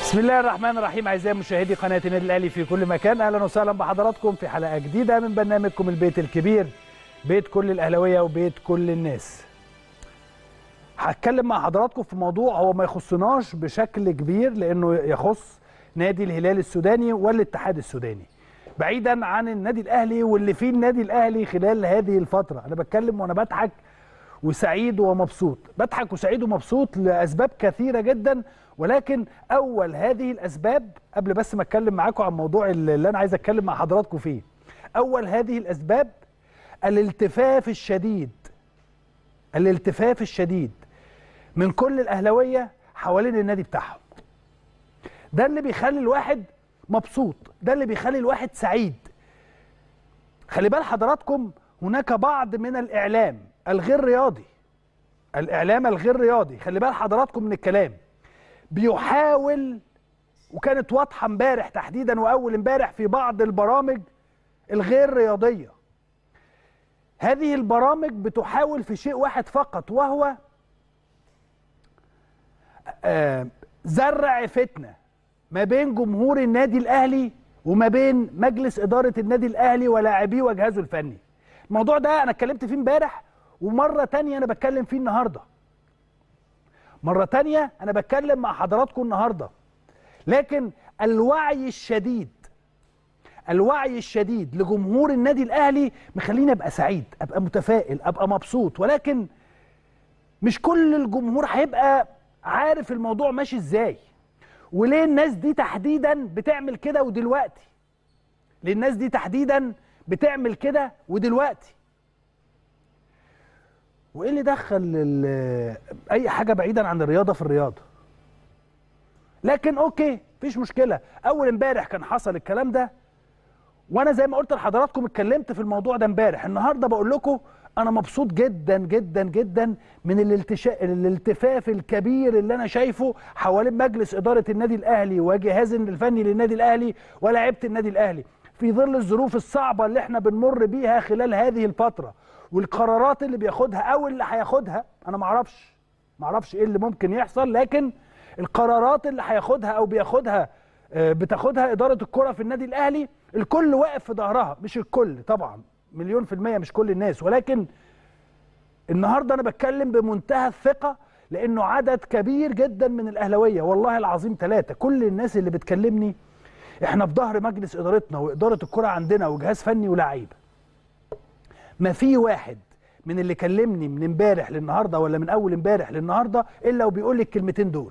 بسم الله الرحمن الرحيم اعزائي مشاهدي قناه النادي الاهلي في كل مكان اهلا وسهلا بحضراتكم في حلقه جديده من برنامجكم البيت الكبير بيت كل الاهلاويه وبيت كل الناس هتكلم مع حضراتكم في موضوع هو ما يخصناش بشكل كبير لانه يخص نادي الهلال السوداني والاتحاد السوداني بعيدا عن النادي الاهلي واللي فيه النادي الاهلي خلال هذه الفتره انا بتكلم وانا بضحك وسعيد ومبسوط بضحك وسعيد ومبسوط لاسباب كثيره جدا ولكن اول هذه الاسباب قبل بس ما اتكلم معاكم عن الموضوع اللي انا عايز اتكلم مع حضراتكم فيه اول هذه الاسباب الالتفاف الشديد الالتفاف الشديد من كل الاهلاويه حوالين النادي بتاعهم ده اللي بيخلي الواحد مبسوط ده اللي بيخلي الواحد سعيد خلي بال حضراتكم هناك بعض من الاعلام الغير رياضي الاعلام الغير رياضي خلي بال حضراتكم من الكلام بيحاول وكانت واضحه امبارح تحديدا واول امبارح في بعض البرامج الغير رياضيه هذه البرامج بتحاول في شيء واحد فقط وهو آه زرع فتنه ما بين جمهور النادي الاهلي وما بين مجلس اداره النادي الاهلي ولاعبيه وجهازه الفني الموضوع ده انا اتكلمت فيه امبارح ومره تانية انا بتكلم فيه النهارده مرة تانية أنا بتكلم مع حضراتكم النهاردة لكن الوعي الشديد الوعي الشديد لجمهور النادي الأهلي مخليني أبقى سعيد أبقى متفائل أبقى مبسوط ولكن مش كل الجمهور هيبقى عارف الموضوع ماشي إزاي وليه الناس دي تحديدا بتعمل كده ودلوقتي ليه الناس دي تحديدا بتعمل كده ودلوقتي وايه اللي دخل اي حاجه بعيدا عن الرياضه في الرياضه لكن اوكي مفيش مشكله اول امبارح كان حصل الكلام ده وانا زي ما قلت لحضراتكم اتكلمت في الموضوع ده امبارح النهارده بقول لكم انا مبسوط جدا جدا جدا من الالتشاء الالتفاف الكبير اللي انا شايفه حوالين مجلس اداره النادي الاهلي وجهاز الفني للنادي الاهلي ولاعيبه النادي الاهلي في ظل الظروف الصعبه اللي احنا بنمر بيها خلال هذه الفتره والقرارات اللي بياخدها او اللي هياخدها انا ما اعرفش ما اعرفش ايه اللي ممكن يحصل لكن القرارات اللي هياخدها او بياخدها بتاخدها اداره الكره في النادي الاهلي الكل واقف في ظهرها مش الكل طبعا مليون في الميه مش كل الناس ولكن النهارده انا بتكلم بمنتهى الثقه لانه عدد كبير جدا من الاهلاويه والله العظيم ثلاثه كل الناس اللي بتكلمني احنا في ظهر مجلس ادارتنا واداره الكره عندنا وجهاز فني ولاعيبه ما في واحد من اللي كلمني من امبارح للنهارده ولا من اول امبارح للنهارده الا وبيقول لي الكلمتين دول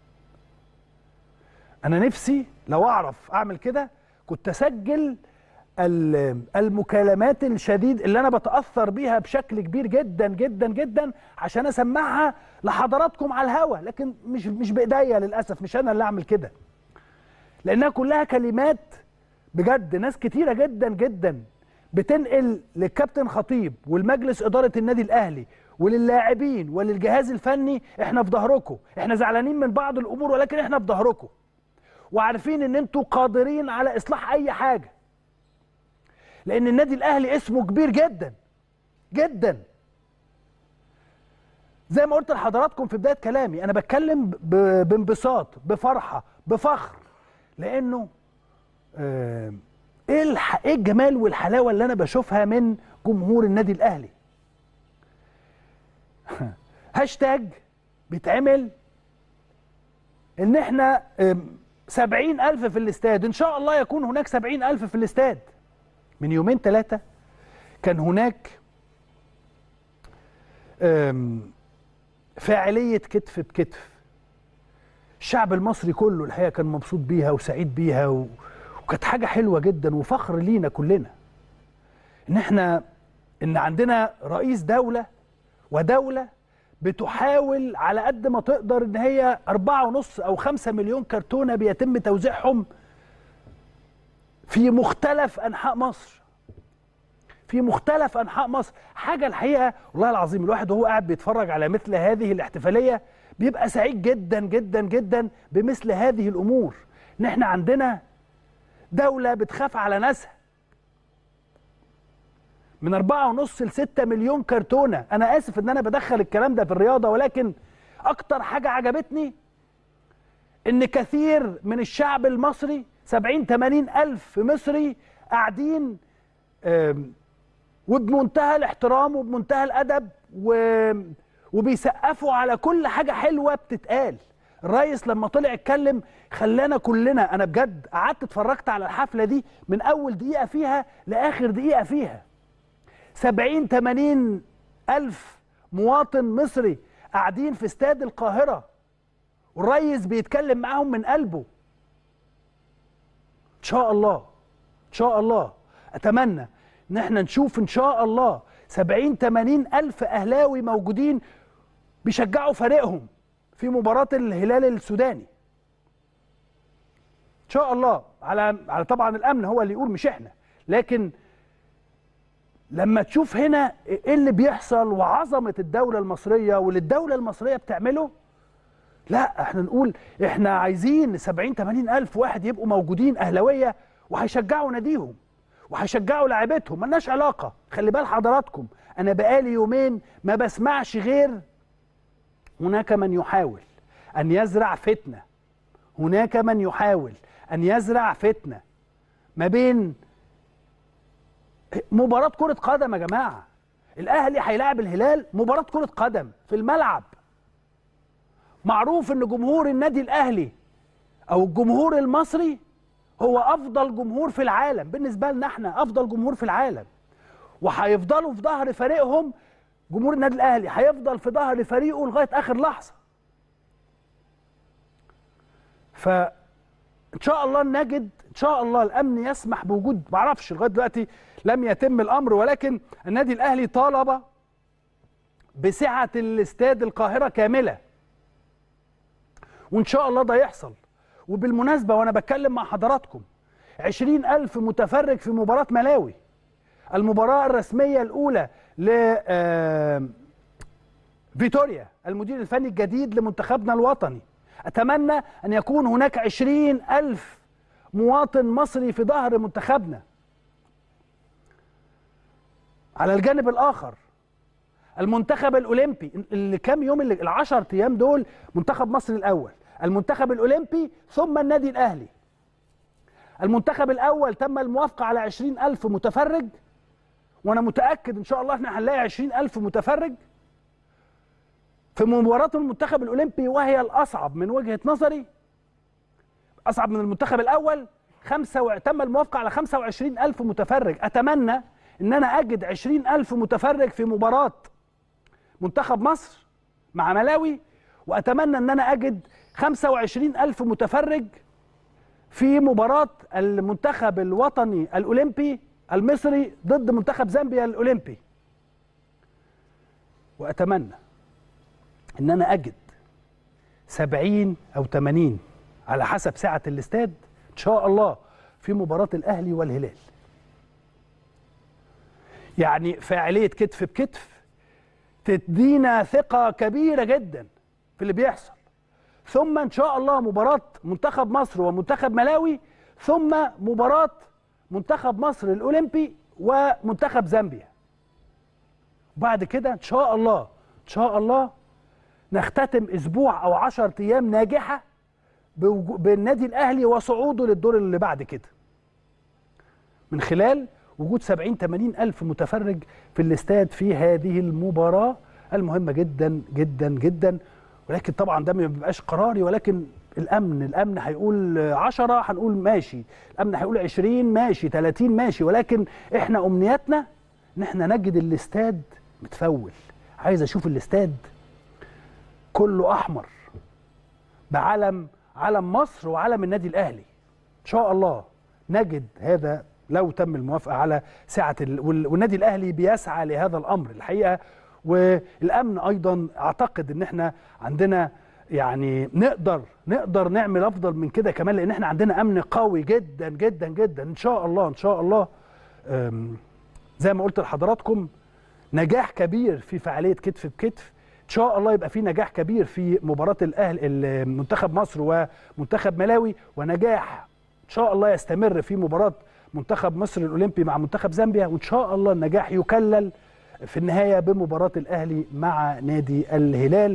انا نفسي لو اعرف اعمل كده كنت اسجل المكالمات الشديد اللي انا بتاثر بيها بشكل كبير جدا جدا جدا عشان اسمعها لحضراتكم على الهوا لكن مش مش بايديا للاسف مش انا اللي اعمل كده لانها كلها كلمات بجد ناس كتيره جدا جدا بتنقل للكابتن خطيب والمجلس اداره النادي الاهلي وللاعبين وللجهاز الفني احنا في ظهركم احنا زعلانين من بعض الامور ولكن احنا في ظهركم وعارفين ان انتوا قادرين على اصلاح اي حاجه لان النادي الاهلي اسمه كبير جدا جدا زي ما قلت لحضراتكم في بدايه كلامي انا بتكلم بانبساط بفرحه بفخر لانه آه ايه الح... ايه الجمال والحلاوه اللي انا بشوفها من جمهور النادي الاهلي هاشتاج بيتعمل ان احنا سبعين ألف في الاستاد إن شاء الله يكون هناك سبعين ألف في الاستاد من يومين ثلاثة كان هناك فاعلية كتف بكتف الشعب المصري كله الحقيقة كان مبسوط بيها وسعيد بيها و... وكانت حاجه حلوه جدا وفخر لينا كلنا ان احنا ان عندنا رئيس دوله ودوله بتحاول على قد ما تقدر ان هي أربعة ونص او خمسة مليون كرتونه بيتم توزيعهم في مختلف انحاء مصر في مختلف انحاء مصر حاجه الحقيقه والله العظيم الواحد وهو قاعد بيتفرج على مثل هذه الاحتفاليه بيبقى سعيد جدا جدا جدا بمثل هذه الامور ان احنا عندنا دولة بتخاف على ناسها من أربعة ونص لستة مليون كرتونة أنا آسف إن أنا بدخل الكلام ده في الرياضة ولكن أكتر حاجة عجبتني ان كثير من الشعب المصري 70 80 الف مصري قاعدين آم، وبمنتهى الاحترام وبمنتهى الادب و... وبيسقفوا على كل حاجه حلوه بتتقال الرئيس لما طلع اتكلم خلانا كلنا انا بجد قعدت اتفرجت على الحفله دي من اول دقيقه فيها لاخر دقيقه فيها 70 80 الف مواطن مصري قاعدين في استاد القاهره والريس بيتكلم معاهم من قلبه ان شاء الله ان شاء الله اتمنى ان احنا نشوف ان شاء الله 70 80 الف اهلاوي موجودين بيشجعوا فريقهم في مباراه الهلال السوداني ان شاء الله على على طبعا الامن هو اللي يقول مش احنا لكن لما تشوف هنا ايه اللي بيحصل وعظمه الدوله المصريه واللي الدوله المصريه بتعمله لا احنا نقول احنا عايزين 70 80 الف واحد يبقوا موجودين اهلاويه وهيشجعوا ناديهم وهيشجعوا لاعيبتهم ملناش علاقه خلي بال حضراتكم انا بقالي يومين ما بسمعش غير هناك من يحاول ان يزرع فتنه هناك من يحاول ان يزرع فتنه ما بين مباراه كره قدم يا جماعه الاهلي هيلاعب الهلال مباراه كره قدم في الملعب معروف ان جمهور النادي الاهلي او الجمهور المصري هو افضل جمهور في العالم بالنسبه لنا احنا افضل جمهور في العالم وهيفضلوا في ظهر فريقهم جمهور النادي الاهلي هيفضل في ظهر فريقه لغايه اخر لحظه فان شاء الله نجد ان شاء الله الامن يسمح بوجود معرفش لغايه دلوقتي لم يتم الامر ولكن النادي الاهلي طالب بسعه الاستاد القاهره كامله وان شاء الله ده يحصل وبالمناسبه وانا بتكلم مع حضراتكم عشرين ألف متفرج في مباراة ملاوي المباراة الرسمية الأولى ل آه، فيتوريا المدير الفني الجديد لمنتخبنا الوطني أتمنى أن يكون هناك عشرين ألف مواطن مصري في ظهر منتخبنا على الجانب الآخر المنتخب الأولمبي اللي كام يوم اللي العشر أيام دول منتخب مصر الأول المنتخب الأولمبي ثم النادي الأهلي المنتخب الأول تم الموافقة على عشرين ألف متفرج وأنا متأكد إن شاء الله إحنا هنلاقي عشرين ألف متفرج في مباراة المنتخب الأولمبي وهي الأصعب من وجهة نظري أصعب من المنتخب الأول خمسة و... تم الموافقة على 25 ألف متفرج أتمنى إن أنا أجد 20 ألف متفرج في مباراة منتخب مصر مع ملاوي وأتمنى إن أنا أجد 25 ألف متفرج في مباراة المنتخب الوطني الأولمبي المصري ضد منتخب زامبيا الأولمبي وأتمنى إن أنا أجد 70 أو 80 على حسب سعة الاستاد إن شاء الله في مباراة الأهلي والهلال يعني فاعلية كتف بكتف تدينا ثقة كبيرة جدا في اللي بيحصل ثم ان شاء الله مباراه منتخب مصر ومنتخب ملاوي ثم مباراه منتخب مصر الاولمبي ومنتخب زامبيا وبعد كده ان شاء الله ان شاء الله نختتم اسبوع او 10 ايام ناجحه بوجو- بالنادي الاهلي وصعوده للدور اللي بعد كده من خلال وجود 70 80 الف متفرج في الاستاد في هذه المباراه المهمه جدا جدا جدا ولكن طبعا ده ما بيبقاش قراري ولكن الامن الامن هيقول 10 هنقول ماشي الامن هيقول 20 ماشي 30 ماشي ولكن احنا امنياتنا ان احنا نجد الاستاد متفول عايز اشوف الاستاد كله احمر بعلم علم مصر وعلم النادي الاهلي ان شاء الله نجد هذا لو تم الموافقه على سعه ال... وال- والنادي الاهلي بيسعى لهذا الامر الحقيقه والامن ايضا اعتقد ان احنا عندنا يعني نقدر نقدر نعمل افضل من كده كمان لان احنا عندنا امن قوي جدا جدا جدا ان شاء الله ان شاء الله أم، زي ما قلت لحضراتكم نجاح كبير في فعاليه كتف بكتف ان شاء الله يبقى في نجاح كبير في مباراه الاهلي منتخب مصر ومنتخب ملاوي ونجاح ان شاء الله يستمر في مباراه منتخب مصر الاولمبي مع منتخب زامبيا وان شاء الله النجاح يكلل في النهايه بمباراه الاهلي مع نادي الهلال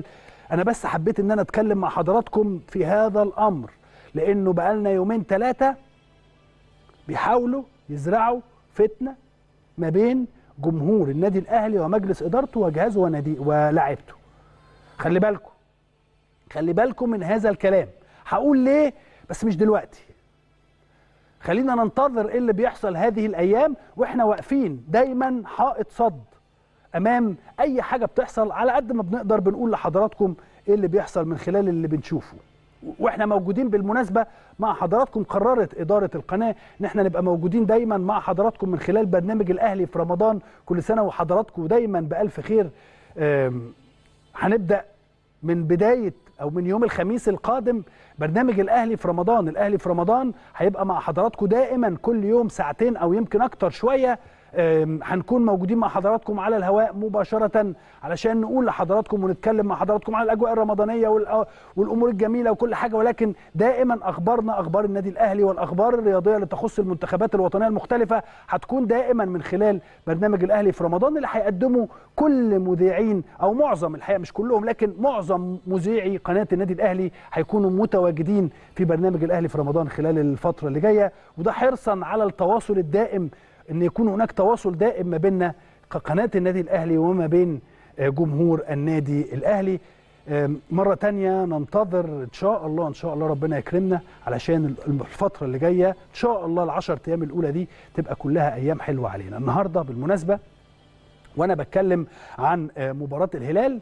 انا بس حبيت ان انا اتكلم مع حضراتكم في هذا الامر لانه بقالنا يومين ثلاثه بيحاولوا يزرعوا فتنه ما بين جمهور النادي الاهلي ومجلس ادارته وجهازه ونادي ولاعيبته خلي بالكم خلي بالكم من هذا الكلام هقول ليه بس مش دلوقتي خلينا ننتظر ايه اللي بيحصل هذه الايام واحنا واقفين دايما حائط صد امام اي حاجه بتحصل على قد ما بنقدر بنقول لحضراتكم ايه اللي بيحصل من خلال اللي بنشوفه واحنا موجودين بالمناسبه مع حضراتكم قررت اداره القناه ان احنا نبقى موجودين دايما مع حضراتكم من خلال برنامج الاهلي في رمضان كل سنه وحضراتكم دايما بالف خير أم، هنبدا من بدايه او من يوم الخميس القادم برنامج الاهلي في رمضان الاهلي في رمضان هيبقى مع حضراتكم دائما كل يوم ساعتين او يمكن اكتر شويه أم، هنكون موجودين مع حضراتكم على الهواء مباشره علشان نقول لحضراتكم ونتكلم مع حضراتكم على الاجواء الرمضانيه والأ- والامور الجميله وكل حاجه ولكن دائما اخبارنا اخبار النادي الاهلي والاخبار الرياضيه اللي تخص المنتخبات الوطنيه المختلفه هتكون دائما من خلال برنامج الاهلي في رمضان اللي هيقدمه كل مذيعين او معظم الحقيقه مش كلهم لكن معظم مذيعي قناه النادي الاهلي هيكونوا متواجدين في برنامج الاهلي في رمضان خلال الفتره اللي جايه وده حرصا على التواصل الدائم ان يكون هناك تواصل دائم ما بيننا كقناه النادي الاهلي وما بين آه، جمهور النادي الاهلي آم، مرة تانية ننتظر إن شاء الله إن شاء الله ربنا يكرمنا علشان الفترة اللي جاية إن شاء الله العشر أيام الأولى دي تبقى كلها أيام حلوة علينا النهاردة بالمناسبة وأنا بتكلم عن آه، مباراة الهلال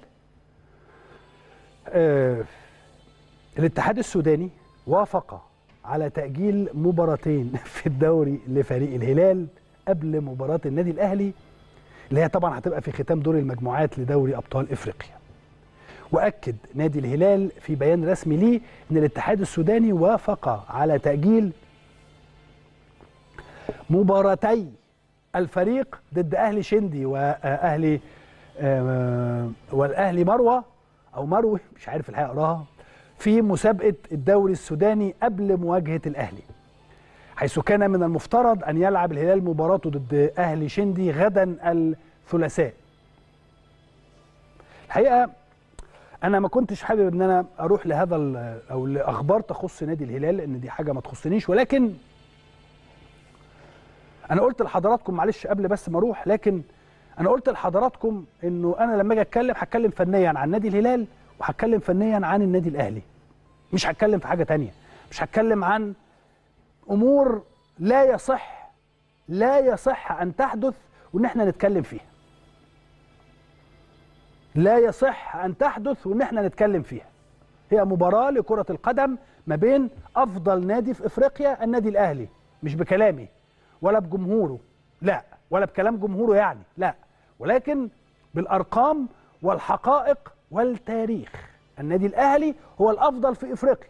آه، الاتحاد السوداني وافق على تأجيل مباراتين في الدوري لفريق الهلال قبل مباراة النادي الأهلي اللي هي طبعا هتبقى في ختام دور المجموعات لدوري أبطال إفريقيا واكد نادي الهلال في بيان رسمي ليه ان الاتحاد السوداني وافق على تاجيل مباراتي الفريق ضد اهلي شندي واهلي آه، والاهلي مروه او مروه مش عارف الحقيقه اقراها في مسابقه الدوري السوداني قبل مواجهه الاهلي حيث كان من المفترض ان يلعب الهلال مباراته ضد اهلي شندي غدا الثلاثاء الحقيقه انا ما كنتش حابب ان انا اروح لهذا ال- او لاخبار تخص نادي الهلال لان دي حاجه ما تخصنيش ولكن انا قلت لحضراتكم معلش قبل بس ما اروح لكن انا قلت لحضراتكم انه انا لما اجي اتكلم هتكلم فنيا عن نادي الهلال وهتكلم فنيا عن النادي الاهلي مش هتكلم في حاجه تانية مش هتكلم عن امور لا يصح لا يصح ان تحدث وان احنا نتكلم فيها لا يصح ان تحدث وان احنا نتكلم فيها هي مباراه لكره القدم ما بين افضل نادي في افريقيا النادي الاهلي مش بكلامي ولا بجمهوره لا ولا بكلام جمهوره يعني لا ولكن بالارقام والحقائق والتاريخ النادي الاهلي هو الافضل في افريقيا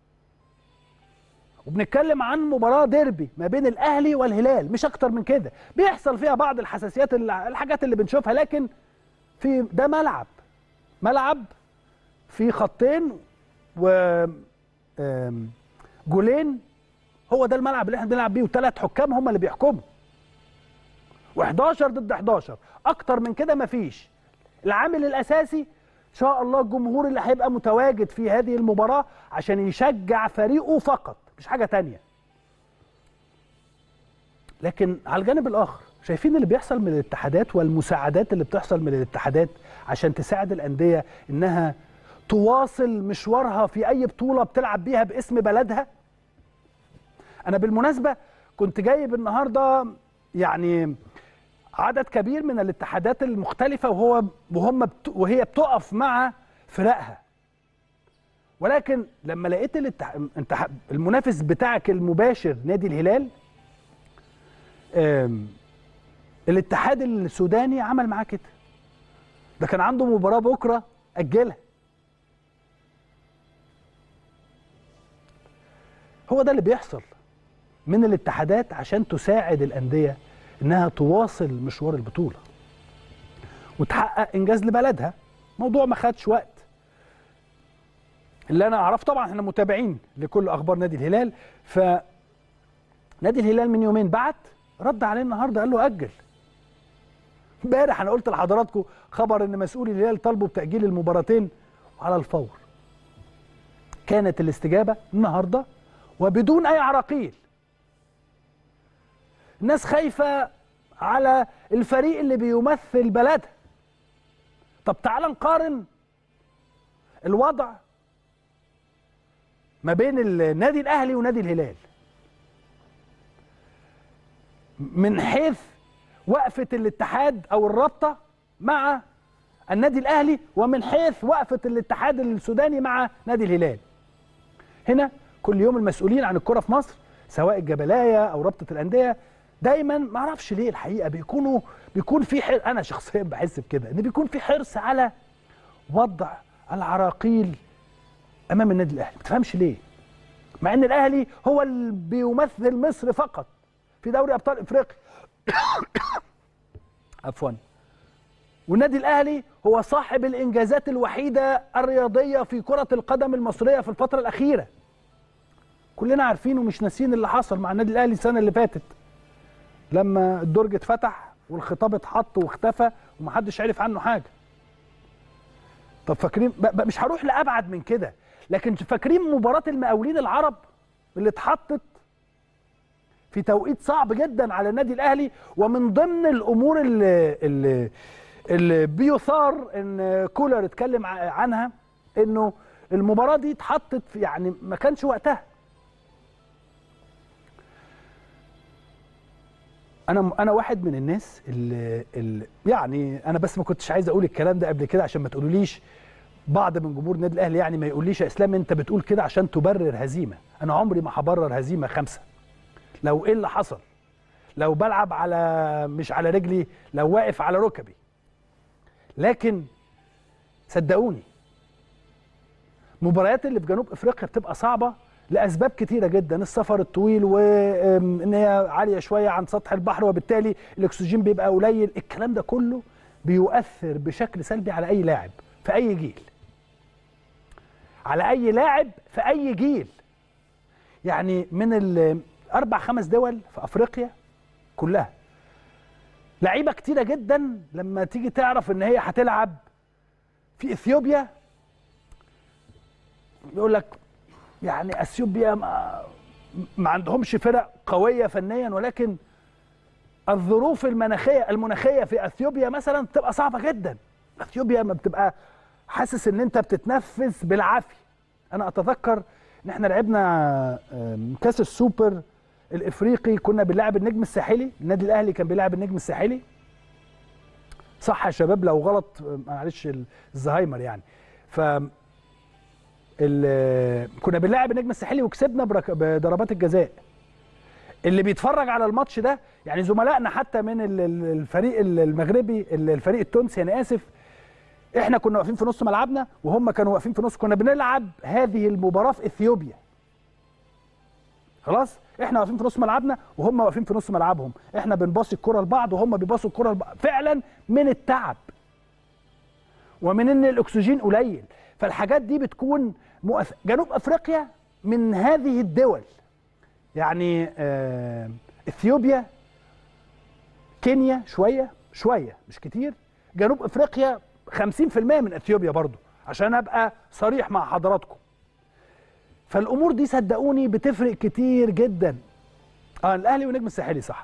وبنتكلم عن مباراه ديربي ما بين الاهلي والهلال مش اكتر من كده بيحصل فيها بعض الحساسيات اللي- الحاجات اللي بنشوفها لكن في ده ملعب ملعب في خطين و آم، جولين هو ده الملعب اللي احنا بنلعب بيه وثلاث حكام هم اللي بيحكموا و11 ضد 11 اكتر من كده مفيش العامل الاساسي ان شاء الله الجمهور اللي هيبقى متواجد في هذه المباراه عشان يشجع فريقه فقط مش حاجه تانية لكن على الجانب الاخر شايفين اللي بيحصل من الاتحادات والمساعدات اللي بتحصل من الاتحادات عشان تساعد الانديه انها تواصل مشوارها في اي بطوله بتلعب بيها باسم بلدها انا بالمناسبه كنت جايب النهارده يعني عدد كبير من الاتحادات المختلفه وهو وهم بت وهي بتقف مع فرقها ولكن لما لقيت الاتح... انت ح- المنافس بتاعك المباشر نادي الهلال آم، الاتحاد السوداني عمل معاه كده ده كان عنده مباراه بكره اجلها هو ده اللي بيحصل من الاتحادات عشان تساعد الانديه انها تواصل مشوار البطوله وتحقق انجاز لبلدها موضوع ما خدش وقت اللي انا اعرفه طبعا احنا متابعين لكل اخبار نادي الهلال ف نادي الهلال من يومين بعت رد عليه النهارده قال له اجل امبارح انا قلت لحضراتكم خبر ان مسؤولي الهلال طالبوا بتاجيل المباراتين على الفور كانت الاستجابه النهارده وبدون اي عراقيل الناس خايفه على الفريق اللي بيمثل بلدها طب تعال نقارن الوضع ما بين النادي الاهلي ونادي الهلال من حيث وقفه الاتحاد او الرابطه مع النادي الاهلي ومن حيث وقفه الاتحاد السوداني مع نادي الهلال هنا كل يوم المسؤولين عن الكره في مصر سواء الجبلايه او رابطه الانديه دايما ما اعرفش ليه الحقيقه بيكونوا بيكون في حر... انا شخصيا بحس بكده ان بيكون في حرص على وضع العراقيل امام النادي الاهلي ما تفهمش ليه مع ان الاهلي هو اللي بيمثل مصر فقط في دوري ابطال افريقيا عفوا والنادي الاهلي هو صاحب الانجازات الوحيده الرياضيه في كره القدم المصريه في الفتره الاخيره كلنا عارفين ومش ناسيين اللي حصل مع النادي الاهلي السنه اللي فاتت لما الدرج اتفتح والخطاب اتحط واختفى ومحدش عرف عنه حاجه طب فاكرين مش هروح لابعد من كده لكن فاكرين مباراه المقاولين العرب اللي اتحطت في توقيت صعب جدا على النادي الاهلي ومن ضمن الامور اللي, اللي, اللي بيثار ان كولر اتكلم عنها انه المباراه دي اتحطت في يعني ما كانش وقتها انا انا واحد من الناس اللي, اللي يعني انا بس ما كنتش عايز اقول الكلام ده قبل كده عشان ما تقولوليش بعض من جمهور النادي الاهلي يعني ما يقوليش يا اسلام انت بتقول كده عشان تبرر هزيمه انا عمري ما هبرر هزيمه خمسه لو ايه اللي حصل لو بلعب على مش على رجلي لو واقف على ركبي لكن صدقوني مباريات اللي في جنوب افريقيا بتبقى صعبه لاسباب كتيره جدا السفر الطويل وان هي عاليه شويه عن سطح البحر وبالتالي الاكسجين بيبقى قليل الكلام ده كله بيؤثر بشكل سلبي على اي لاعب في اي جيل على اي لاعب في اي جيل يعني من الاربع خمس دول في افريقيا كلها لعيبه كتيره جدا لما تيجي تعرف ان هي هتلعب في اثيوبيا يقول لك يعني اثيوبيا ما, ما عندهمش فرق قويه فنيا ولكن الظروف المناخيه المناخيه في اثيوبيا مثلا بتبقى صعبه جدا اثيوبيا ما بتبقى حاسس ان انت بتتنفس بالعافيه انا اتذكر ان احنا لعبنا كاس السوبر الافريقي كنا بنلعب النجم الساحلي النادي الاهلي كان بيلعب النجم الساحلي صح يا شباب لو غلط معلش الزهايمر يعني ف كنا بنلعب النجم الساحلي وكسبنا بضربات الجزاء اللي بيتفرج على الماتش ده يعني زملائنا حتى من الفريق المغربي الفريق التونسي انا اسف احنا كنا واقفين في نص ملعبنا وهم كانوا واقفين في نص كنا بنلعب هذه المباراه في اثيوبيا خلاص احنا واقفين في نص ملعبنا وهم واقفين في نص ملعبهم احنا بنباصي الكره لبعض وهم بيباصوا الكره لبعض فعلا من التعب ومن ان الاكسجين قليل فالحاجات دي بتكون مؤث... جنوب افريقيا من هذه الدول يعني آه... اثيوبيا كينيا شويه شويه مش كتير جنوب افريقيا 50% من اثيوبيا برضو عشان ابقى صريح مع حضراتكم فالامور دي صدقوني بتفرق كتير جدا اه الاهلي والنجم الساحلي صح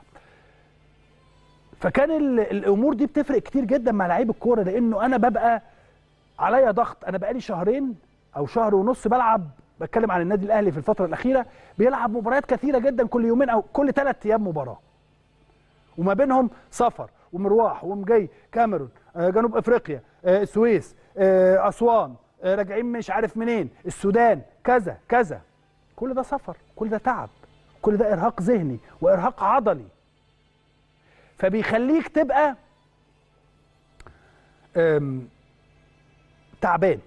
فكان الامور دي بتفرق كتير جدا مع لعيب الكوره لانه انا ببقى عليا ضغط انا بقالي شهرين او شهر ونص بلعب بتكلم عن النادي الاهلي في الفتره الاخيره بيلعب مباريات كثيره جدا كل يومين او كل ثلاث ايام مباراه وما بينهم سفر ومروح ومجي كاميرون جنوب افريقيا السويس اسوان راجعين مش عارف منين السودان كذا كذا كل ده سفر كل ده تعب كل ده ارهاق ذهني وارهاق عضلي فبيخليك تبقى تعبان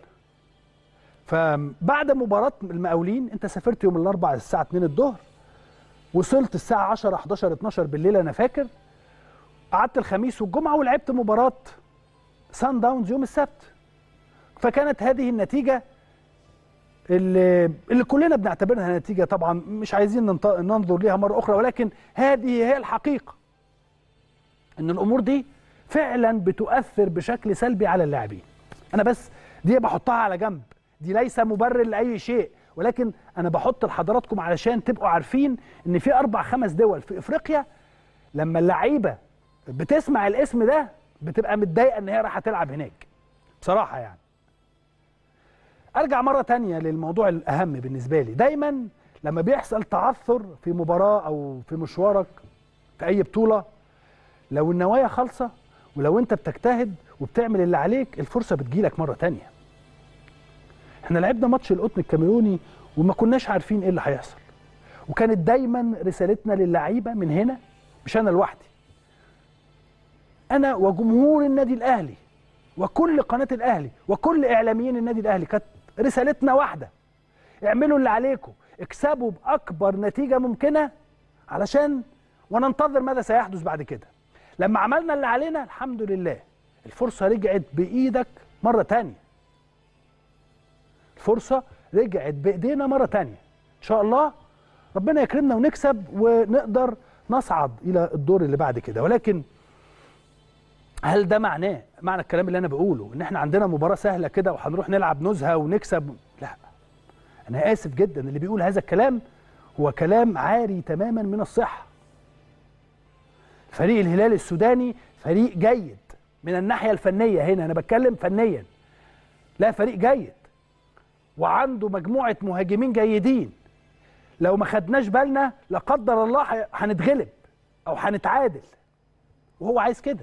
فبعد مباراة المقاولين انت سافرت يوم الاربعاء الساعة 2 الظهر وصلت الساعة 10 11 12 بالليل انا فاكر قعدت الخميس والجمعة ولعبت مباراة سان داونز يوم السبت فكانت هذه النتيجة اللي, اللي كلنا بنعتبرها نتيجة طبعا مش عايزين ننظر ليها مرة أخرى ولكن هذه هي الحقيقة ان الأمور دي فعلا بتؤثر بشكل سلبي على اللاعبين أنا بس دي بحطها على جنب دي ليس مبرر لاي شيء ولكن انا بحط لحضراتكم علشان تبقوا عارفين ان في اربع خمس دول في افريقيا لما اللعيبه بتسمع الاسم ده بتبقى متضايقه ان هي رايحه تلعب هناك بصراحه يعني ارجع مره تانية للموضوع الاهم بالنسبه لي دايما لما بيحصل تعثر في مباراه او في مشوارك في اي بطوله لو النوايا خالصه ولو انت بتجتهد وبتعمل اللي عليك الفرصه بتجيلك مره تانية احنا لعبنا ماتش القطن الكاميروني وما كناش عارفين ايه اللي هيحصل وكانت دايما رسالتنا للعيبه من هنا مش انا لوحدي انا وجمهور النادي الاهلي وكل قناه الاهلي وكل اعلاميين النادي الاهلي كانت رسالتنا واحده اعملوا اللي عليكم اكسبوا باكبر نتيجه ممكنه علشان وننتظر ماذا سيحدث بعد كده لما عملنا اللي علينا الحمد لله الفرصه رجعت بايدك مره تانية الفرصه رجعت بايدينا مره تانية ان شاء الله ربنا يكرمنا ونكسب ونقدر نصعد الى الدور اللي بعد كده ولكن هل ده معناه معنى الكلام اللي انا بقوله ان احنا عندنا مباراه سهله كده وهنروح نلعب نزهه ونكسب لا انا اسف جدا اللي بيقول هذا الكلام هو كلام عاري تماما من الصحه فريق الهلال السوداني فريق جيد من الناحيه الفنيه هنا انا بتكلم فنيا لا فريق جيد وعنده مجموعه مهاجمين جيدين لو ما خدناش بالنا لا قدر الله هنتغلب او هنتعادل وهو عايز كده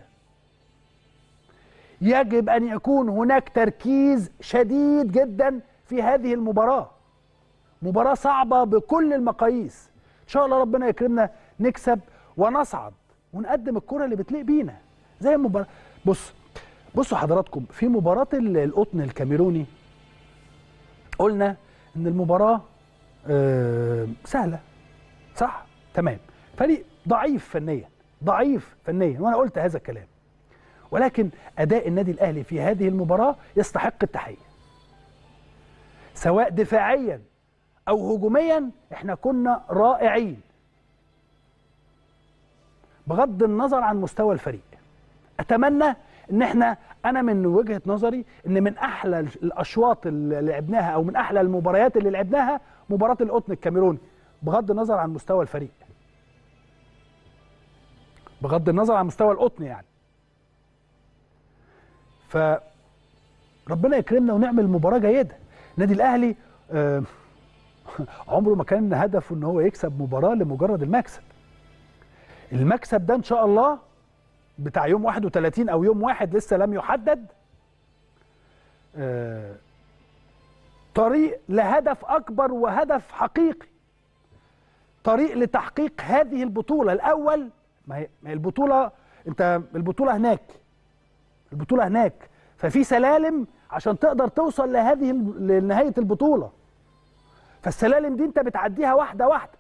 يجب ان يكون هناك تركيز شديد جدا في هذه المباراه مباراه صعبه بكل المقاييس ان شاء الله ربنا يكرمنا نكسب ونصعد ونقدم الكره اللي بتليق بينا زي المباراه بص بصوا حضراتكم في مباراه القطن الكاميروني قلنا ان المباراه آه سهله صح تمام فريق ضعيف فنيا ضعيف فنيا وانا قلت هذا الكلام ولكن اداء النادي الاهلي في هذه المباراه يستحق التحيه سواء دفاعيا او هجوميا احنا كنا رائعين بغض النظر عن مستوى الفريق اتمنى ان احنا انا من وجهه نظري ان من احلى الاشواط اللي لعبناها او من احلى المباريات اللي لعبناها مباراه القطن الكاميروني بغض النظر عن مستوى الفريق بغض النظر عن مستوى القطن يعني ف ربنا يكرمنا ونعمل مباراه جيده النادي الاهلي آه عمره ما كان هدفه ان هو يكسب مباراه لمجرد المكسب المكسب ده ان شاء الله بتاع يوم 31 او يوم واحد لسه لم يحدد آه طريق لهدف اكبر وهدف حقيقي طريق لتحقيق هذه البطوله الاول ما هي البطوله انت البطوله هناك البطوله هناك ففي سلالم عشان تقدر توصل لهذه لنهايه البطوله فالسلالم دي انت بتعديها واحده واحده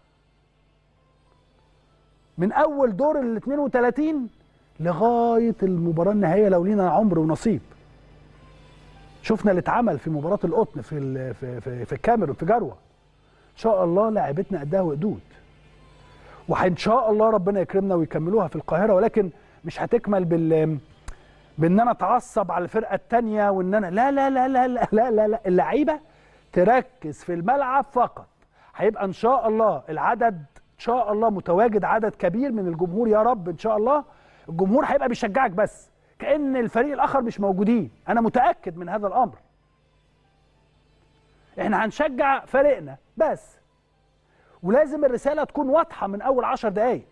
من اول دور ال 32 لغايه المباراه النهائيه لو لينا عمر ونصيب شفنا اللي اتعمل في مباراه القطن في في في, في الكاميرون في جروه ان شاء الله لاعبتنا قدها وقدود وان شاء الله ربنا يكرمنا ويكملوها في القاهره ولكن مش هتكمل بال بان انا اتعصب على الفرقه الثانيه وان انا لا لا لا لا لا لا, لا, لا. اللعيبه تركز في الملعب فقط هيبقى ان شاء الله العدد ان شاء الله متواجد عدد كبير من الجمهور يا رب ان شاء الله الجمهور هيبقى بيشجعك بس كان الفريق الاخر مش موجودين انا متاكد من هذا الامر احنا هنشجع فريقنا بس ولازم الرساله تكون واضحه من اول عشر دقايق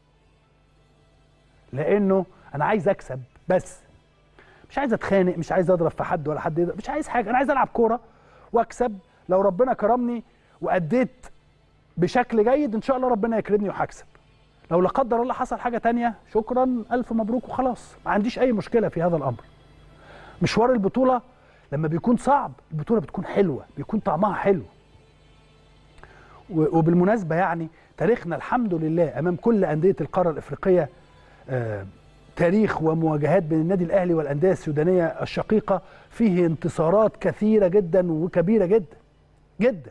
لانه انا عايز اكسب بس مش عايز اتخانق مش عايز اضرب في حد ولا حد يضرب مش عايز حاجه انا عايز العب كوره واكسب لو ربنا كرمني واديت بشكل جيد ان شاء الله ربنا يكرمني وهكسب لو لا قدر الله حصل حاجه تانية شكرا الف مبروك وخلاص ما عنديش اي مشكله في هذا الامر مشوار البطوله لما بيكون صعب البطوله بتكون حلوه بيكون طعمها حلو وبالمناسبه يعني تاريخنا الحمد لله امام كل انديه القاره الافريقيه آه تاريخ ومواجهات بين النادي الاهلي والانديه السودانيه الشقيقه فيه انتصارات كثيره جدا وكبيره جدا جدا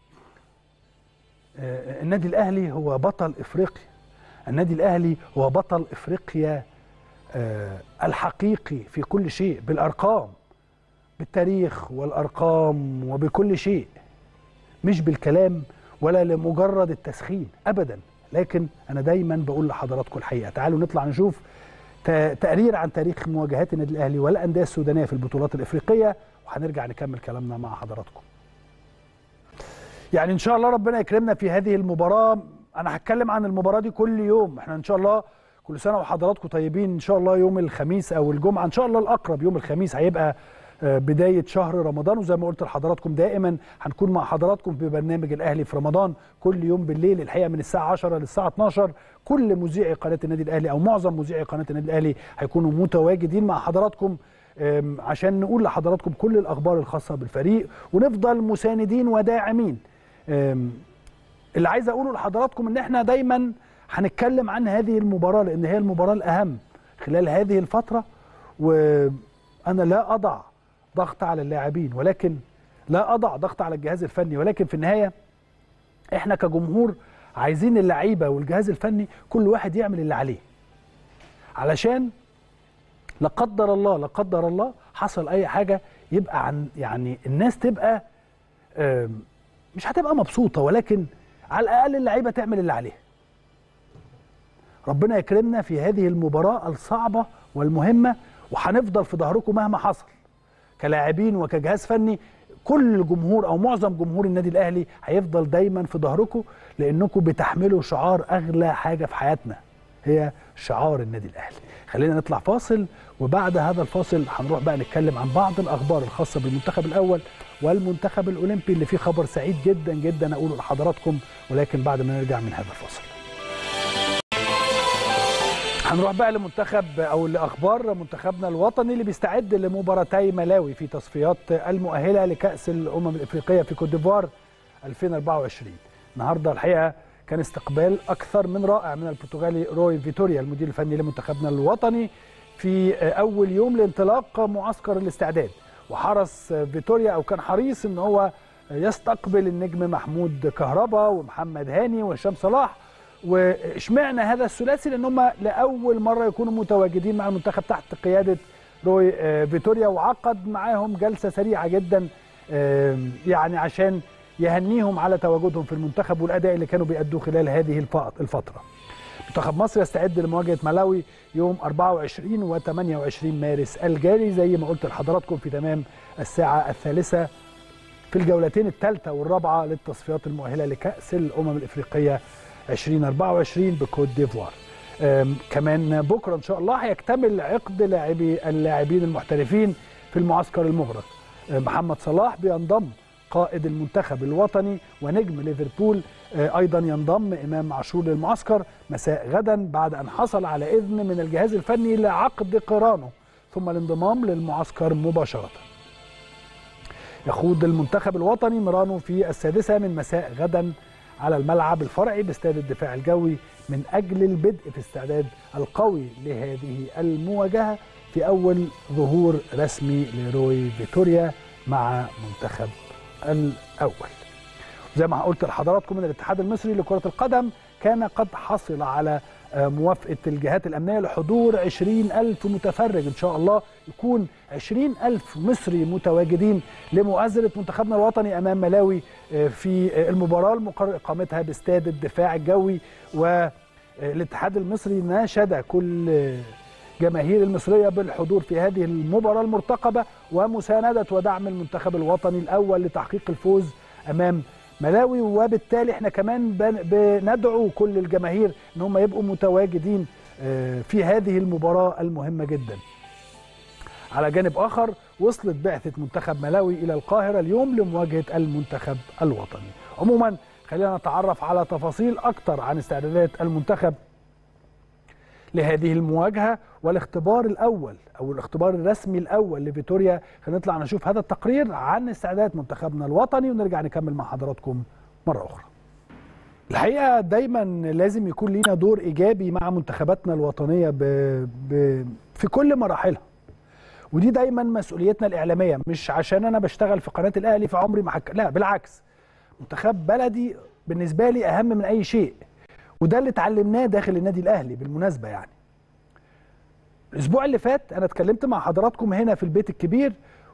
آه النادي الاهلي هو بطل افريقيا النادي الاهلي هو بطل افريقيا آه الحقيقي في كل شيء بالارقام بالتاريخ والارقام وبكل شيء مش بالكلام ولا لمجرد التسخين ابدا لكن انا دايما بقول لحضراتكم الحقيقه تعالوا نطلع نشوف تقرير عن تاريخ مواجهات النادي الاهلي والانديه السودانيه في البطولات الافريقيه وهنرجع نكمل كلامنا مع حضراتكم يعني ان شاء الله ربنا يكرمنا في هذه المباراه انا هتكلم عن المباراه دي كل يوم احنا ان شاء الله كل سنه وحضراتكم طيبين ان شاء الله يوم الخميس او الجمعه ان شاء الله الاقرب يوم الخميس هيبقى بدايه شهر رمضان وزي ما قلت لحضراتكم دائما هنكون مع حضراتكم في برنامج الاهلي في رمضان كل يوم بالليل الحقيقه من الساعه 10 للساعه 12 كل مذيعي قناه النادي الاهلي او معظم مذيعي قناه النادي الاهلي هيكونوا متواجدين مع حضراتكم عشان نقول لحضراتكم كل الاخبار الخاصه بالفريق ونفضل مساندين وداعمين اللي عايز اقوله لحضراتكم ان احنا دايما هنتكلم عن هذه المباراه لان هي المباراه الاهم خلال هذه الفتره وانا لا اضع ضغط على اللاعبين ولكن لا اضع ضغط على الجهاز الفني ولكن في النهايه احنا كجمهور عايزين اللعيبه والجهاز الفني كل واحد يعمل اللي عليه علشان لا قدر الله لا قدر الله حصل اي حاجه يبقى عن يعني الناس تبقى مش هتبقى مبسوطه ولكن على الاقل اللعيبه تعمل اللي عليها ربنا يكرمنا في هذه المباراه الصعبه والمهمه وهنفضل في ظهركم مهما حصل كلاعبين وكجهاز فني كل جمهور او معظم جمهور النادي الاهلي هيفضل دايما في ظهركم لانكم بتحملوا شعار اغلى حاجه في حياتنا هي شعار النادي الاهلي خلينا نطلع فاصل وبعد هذا الفاصل هنروح بقى نتكلم عن بعض الاخبار الخاصه بالمنتخب الاول والمنتخب الاولمبي اللي فيه خبر سعيد جدا جدا اقوله لحضراتكم ولكن بعد ما نرجع من هذا الفاصل هنروح بقى لمنتخب او لاخبار منتخبنا الوطني اللي بيستعد لمباراتي ملاوي في تصفيات المؤهله لكاس الامم الافريقيه في كوت ديفوار 2024 النهارده الحقيقه كان استقبال اكثر من رائع من البرتغالي روي فيتوريا المدير الفني لمنتخبنا الوطني في اول يوم لانطلاق معسكر الاستعداد وحرص فيتوريا او كان حريص ان هو يستقبل النجم محمود كهربا ومحمد هاني وهشام صلاح واشمعنى هذا الثلاثي لان هم لاول مره يكونوا متواجدين مع المنتخب تحت قياده روي فيتوريا وعقد معاهم جلسه سريعه جدا يعني عشان يهنيهم على تواجدهم في المنتخب والاداء اللي كانوا بيأدوه خلال هذه الفتره. منتخب مصر يستعد لمواجهه ملاوي يوم 24 و 28 مارس الجاري زي ما قلت لحضراتكم في تمام الساعه الثالثه في الجولتين الثالثه والرابعه للتصفيات المؤهله لكاس الامم الافريقيه 2024 بكوت ديفوار كمان بكره ان شاء الله هيكتمل عقد لاعبي اللاعبين المحترفين في المعسكر المغرق محمد صلاح بينضم قائد المنتخب الوطني ونجم ليفربول ايضا ينضم امام عاشور للمعسكر مساء غدا بعد ان حصل على اذن من الجهاز الفني لعقد قرانه ثم الانضمام للمعسكر مباشره يخوض المنتخب الوطني مرانه في السادسه من مساء غدا على الملعب الفرعي باستاد الدفاع الجوي من اجل البدء في استعداد القوي لهذه المواجهه في اول ظهور رسمي لروي فيتوريا مع منتخب الاول. زي ما قلت لحضراتكم ان الاتحاد المصري لكره القدم كان قد حصل على موافقه الجهات الامنيه لحضور 20 ألف متفرج ان شاء الله يكون 20 ألف مصري متواجدين لمؤازره منتخبنا الوطني امام ملاوي في المباراه المقرر اقامتها باستاد الدفاع الجوي والاتحاد المصري ناشد كل جماهير المصريه بالحضور في هذه المباراه المرتقبه ومسانده ودعم المنتخب الوطني الاول لتحقيق الفوز امام ملاوي وبالتالي احنا كمان بندعو كل الجماهير ان هم يبقوا متواجدين في هذه المباراه المهمه جدا. على جانب اخر وصلت بعثه منتخب ملاوي الى القاهره اليوم لمواجهه المنتخب الوطني. عموما خلينا نتعرف على تفاصيل اكتر عن استعدادات المنتخب لهذه المواجهه والاختبار الاول او الاختبار الرسمي الاول لفيتوريا خلينا نطلع نشوف هذا التقرير عن استعدادات منتخبنا الوطني ونرجع نكمل مع حضراتكم مره اخرى. الحقيقه دايما لازم يكون لينا دور ايجابي مع منتخباتنا الوطنيه ب... ب... في كل مراحلها. ودي دايما مسؤوليتنا الاعلاميه مش عشان انا بشتغل في قناه الاهلي فعمري ما حك... لا بالعكس منتخب بلدي بالنسبه لي اهم من اي شيء. وده اللي اتعلمناه داخل النادي الاهلي بالمناسبه يعني الاسبوع اللي فات انا اتكلمت مع حضراتكم هنا في البيت الكبير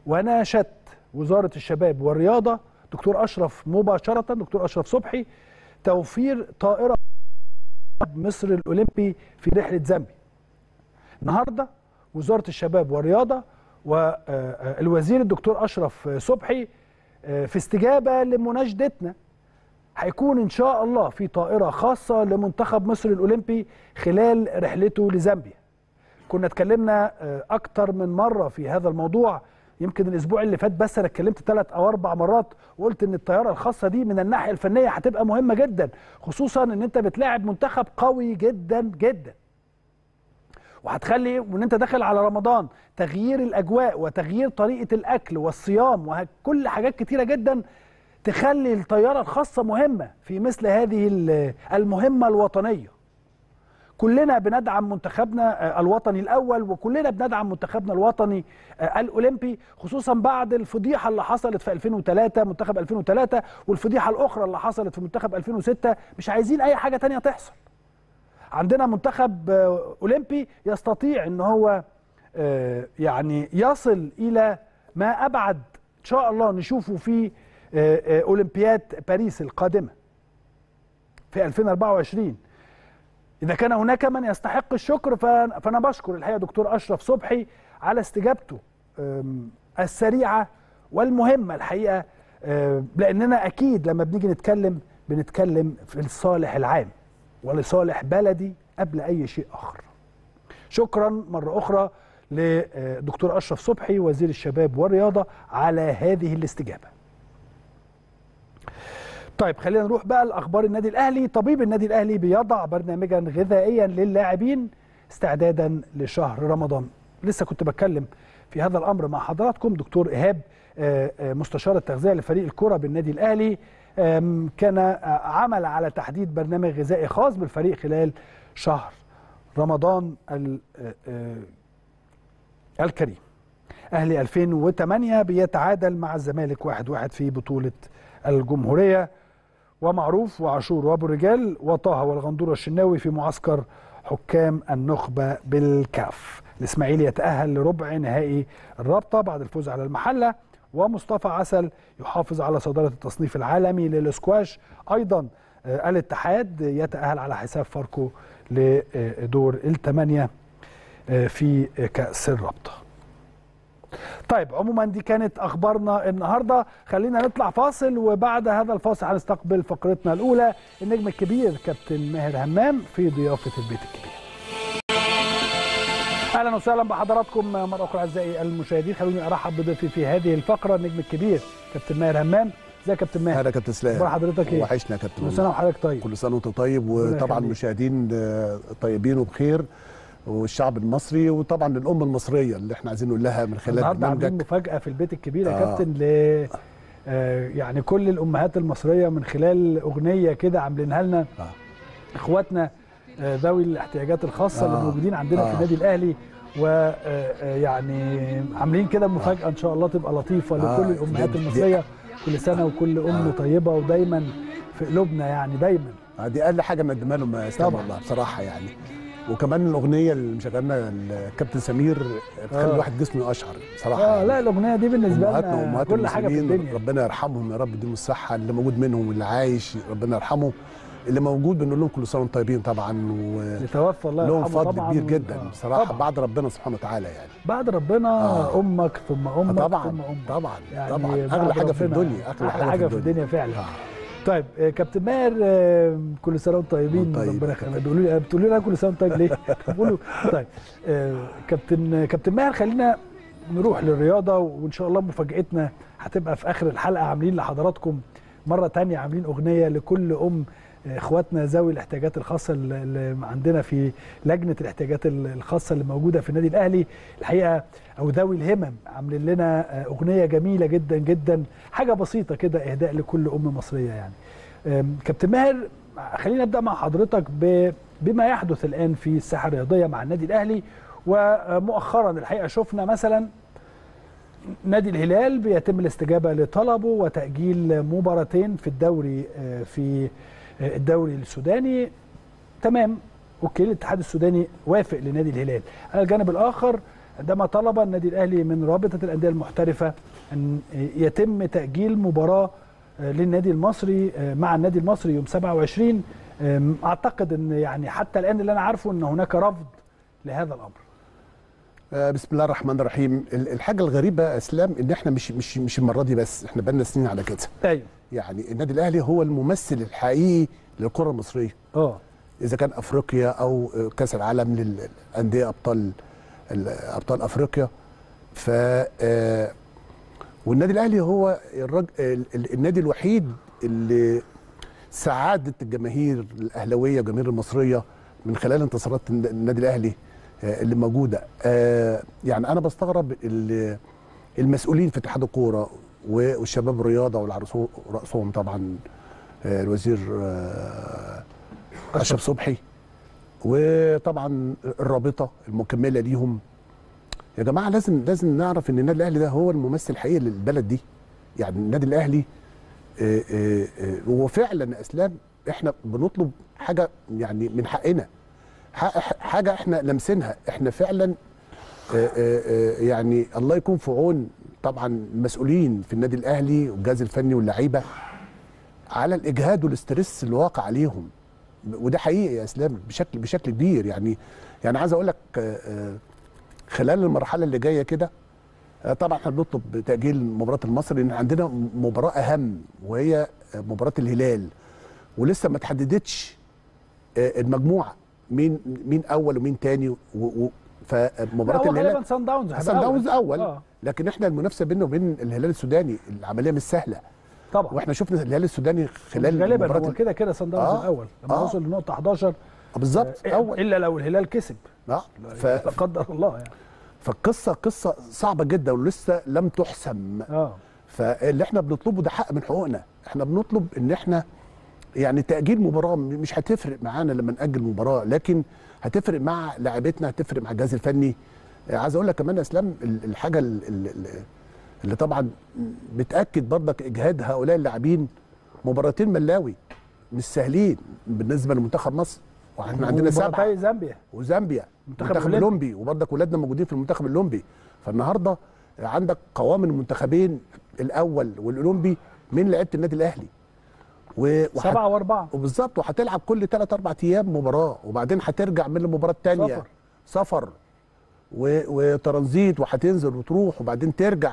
وناشدت وزاره الشباب والرياضه دكتور اشرف مباشره دكتور اشرف صبحي توفير طائره مصر الاولمبي في رحله زامبيا النهارده وزاره الشباب والرياضه والوزير الدكتور اشرف صبحي في استجابه لمناشدتنا هيكون ان شاء الله في طائره خاصه لمنتخب مصر الاولمبي خلال رحلته لزامبيا كنا اتكلمنا اكتر من مره في هذا الموضوع يمكن الاسبوع اللي فات بس انا اتكلمت ثلاث او اربع مرات وقلت ان الطياره الخاصه دي من الناحيه الفنيه هتبقى مهمه جدا خصوصا ان انت بتلاعب منتخب قوي جدا جدا وهتخلي وان انت داخل على رمضان تغيير الاجواء وتغيير طريقه الاكل والصيام وكل حاجات كتيره جدا تخلي الطياره الخاصه مهمه في مثل هذه المهمه الوطنيه كلنا بندعم منتخبنا الوطني الاول وكلنا بندعم منتخبنا الوطني الاولمبي خصوصا بعد الفضيحه اللي حصلت في 2003 منتخب 2003 والفضيحه الاخرى اللي حصلت في منتخب 2006 مش عايزين اي حاجه تانية تحصل عندنا منتخب اولمبي يستطيع ان هو يعني يصل الى ما ابعد ان شاء الله نشوفه في اولمبياد باريس القادمه في 2024 اذا كان هناك من يستحق الشكر فانا بشكر الحقيقه دكتور اشرف صبحي على استجابته السريعه والمهمه الحقيقه لاننا اكيد لما بنيجي نتكلم بنتكلم في الصالح العام ولصالح بلدي قبل اي شيء اخر شكرا مره اخرى لدكتور اشرف صبحي وزير الشباب والرياضه على هذه الاستجابه طيب خلينا نروح بقى لاخبار النادي الاهلي طبيب النادي الاهلي بيضع برنامجا غذائيا للاعبين استعدادا لشهر رمضان لسه كنت بتكلم في هذا الامر مع حضراتكم دكتور ايهاب مستشار التغذيه لفريق الكره بالنادي الاهلي كان عمل على تحديد برنامج غذائي خاص بالفريق خلال شهر رمضان الكريم اهلي 2008 بيتعادل مع الزمالك 1-1 واحد واحد في بطوله الجمهوريه ومعروف وعاشور وابو الرجال وطه والغندور والشناوي في معسكر حكام النخبه بالكاف الاسماعيلي يتاهل لربع نهائي الرابطه بعد الفوز على المحله ومصطفى عسل يحافظ على صداره التصنيف العالمي للسكواش ايضا الاتحاد يتاهل على حساب فاركو لدور الثمانيه في كاس الرابطه طيب عموما دي كانت اخبارنا النهارده خلينا نطلع فاصل وبعد هذا الفاصل هنستقبل فقرتنا الاولى النجم الكبير كابتن ماهر همام في ضيافه البيت الكبير اهلا وسهلا بحضراتكم مره اخرى اعزائي المشاهدين خلوني ارحب بضيفي في هذه الفقره النجم الكبير كابتن ماهر همام ازيك يا كابتن ماهر اهلا كابتن اسلام اخبار حضرتك ايه وحشنا يا كابتن كل سنه وحضرتك طيب كل سنه وانت طيب وطبعا المشاهدين طيبين وبخير والشعب المصري وطبعا الامه المصريه اللي احنا عايزين نقول لها من خلال النهارده عاملين مفاجاه في البيت الكبير يا آه. كابتن ل آه يعني كل الامهات المصريه من خلال اغنيه كده عاملينها لنا آه. اخواتنا آه ذوي الاحتياجات الخاصه آه. اللي موجودين عندنا آه. في النادي الاهلي ويعني عاملين كده مفاجاه ان شاء الله تبقى لطيفه آه. لكل الامهات المصريه كل سنه وكل ام آه. طيبه ودايما في قلوبنا يعني دايما آه دي اقل حاجه نقدمها لهم يا اسلام والله بصراحه يعني وكمان الاغنيه اللي مشغلنا الكابتن سمير بتخلي آه. الواحد جسمه يقشعر بصراحه اه لا الاغنيه دي بالنسبه لنا كل حاجه في الدنيا ربنا يرحمهم يا رب يديهم الصحه اللي موجود منهم واللي عايش ربنا يرحمه اللي موجود بنقول لهم كل سنه وانتم طيبين طبعا و يتوفى الله لهم فضل كبير جدا آه. بصراحه طبعا. بعد ربنا سبحانه وتعالى يعني بعد ربنا آه. امك ثم امك طبعا ثم امك طبعا يعني طبعا اغلى حاجه في الدنيا اغلى حاجه, حاجة في الدنيا فعلا آه. طيب كابتن ماهر كل سنه وانتم طيبين طيب. ربنا يخليك بتقولوا لي بتقولوا لي كل سنه وانتم طيب ليه؟ بقولوا طيب كابتن كابتن ماهر خلينا نروح للرياضه وان شاء الله مفاجاتنا هتبقى في اخر الحلقه عاملين لحضراتكم مره تانية عاملين اغنيه لكل ام اخواتنا ذوي الاحتياجات الخاصه اللي عندنا في لجنه الاحتياجات الخاصه اللي موجوده في النادي الاهلي الحقيقه او ذوي الهمم عاملين لنا اغنيه جميله جدا جدا حاجه بسيطه كده اهداء لكل ام مصريه يعني كابتن ماهر خلينا نبدا مع حضرتك بما يحدث الان في الساحه الرياضيه مع النادي الاهلي ومؤخرا الحقيقه شفنا مثلا نادي الهلال بيتم الاستجابه لطلبه وتاجيل مباراتين في الدوري في الدوري السوداني تمام اوكي الاتحاد السوداني وافق لنادي الهلال على الجانب الاخر عندما طلب النادي الاهلي من رابطه الانديه المحترفه ان يتم تاجيل مباراه للنادي المصري مع النادي المصري يوم 27 اعتقد ان يعني حتى الان اللي انا عارفه ان هناك رفض لهذا الامر آه، بسم الله الرحمن الرحيم ال- الحاجه الغريبه يا اسلام ان احنا مش مش مش المره دي بس احنا بقالنا سنين على كده ايوه يعني النادي الاهلي هو الممثل الحقيقي للكره المصريه اه اذا كان افريقيا او كاس العالم للانديه ابطال ال- ابطال افريقيا ف آه، والنادي الاهلي هو الرج... ال- ال- النادي الوحيد اللي سعاده الجماهير الاهلاويه والجماهير المصريه من خلال انتصارات الن- النادي الاهلي آه، اللي موجوده آه، يعني انا بستغرب ال- المسؤولين في اتحاد الكوره و- والشباب الرياضه والعرسو- وراسهم طبعا آه، الوزير آه، اشرف صبحي وطبعا الرابطه المكمله ليهم يا جماعه لازم لازم نعرف ان النادي الاهلي ده هو الممثل الحقيقي للبلد دي يعني النادي الاهلي آه، آه، آه، هو فعلا يا اسلام احنا بنطلب حاجه يعني من حقنا حق- حاجه احنا لامسينها احنا فعلا آه، آه، آه، يعني الله يكون في عون طبعا المسؤولين في النادي الاهلي والجهاز الفني واللعيبه على الاجهاد والاسترس اللي واقع عليهم وده حقيقي يا اسلام بشكل بشكل كبير يعني يعني عايز اقول لك آه، آه، خلال المرحله اللي جايه كده آه، طبعا احنا بنطلب تاجيل مباراه المصري لان عندنا مباراه اهم وهي آه، مباراه الهلال ولسه ما تحددتش آه، المجموعه مين مين اول ومين تاني و- و- لا، فمباراه هو الهلال غالبا سان داونز هيبقى سان داونز اول آه. لكن احنا المنافسه بيننا وبين الهلال السوداني العمليه مش سهله طبعا واحنا شفنا الهلال السوداني خلال غالبا مباراه هو كده كده سان داونز آه، الاول لما آه. وصل لنقطه 11 آه، بالظبط آه، اول الا لو الهلال كسب اه ف... لا قدر الله يعني فالقصه قصه صعبه جدا ولسه لم تحسم اه فاللي احنا بنطلبه ده حق من حقوقنا احنا بنطلب ان احنا يعني تاجيل مباراه مش هتفرق معانا لما ناجل مباراه لكن هتفرق مع لاعبتنا هتفرق مع الجهاز الفني آه، عايز اقول لك كمان يا اسلام ال- الحاجه ال- ال- ال- اللي طبعا بتاكد برضك اجهاد هؤلاء اللاعبين مباراتين ملاوي مش سهلين بالنسبه لمنتخب مصر واحنا عندنا سبعه ومباراتي زامبيا وزامبيا منتخب منتخب أولمبي. اولمبي وبرضك ولادنا موجودين في المنتخب الاولمبي فالنهارده عندك قوام المنتخبين الاول والاولمبي من لعيبه النادي الاهلي و... وح- سبعه واربعه وبالظبط وهتلعب كل 3 4 ايام مباراه وبعدين هترجع من المباراه الثانيه سفر. سفر و... وترانزيت وهتنزل وتروح وبعدين ترجع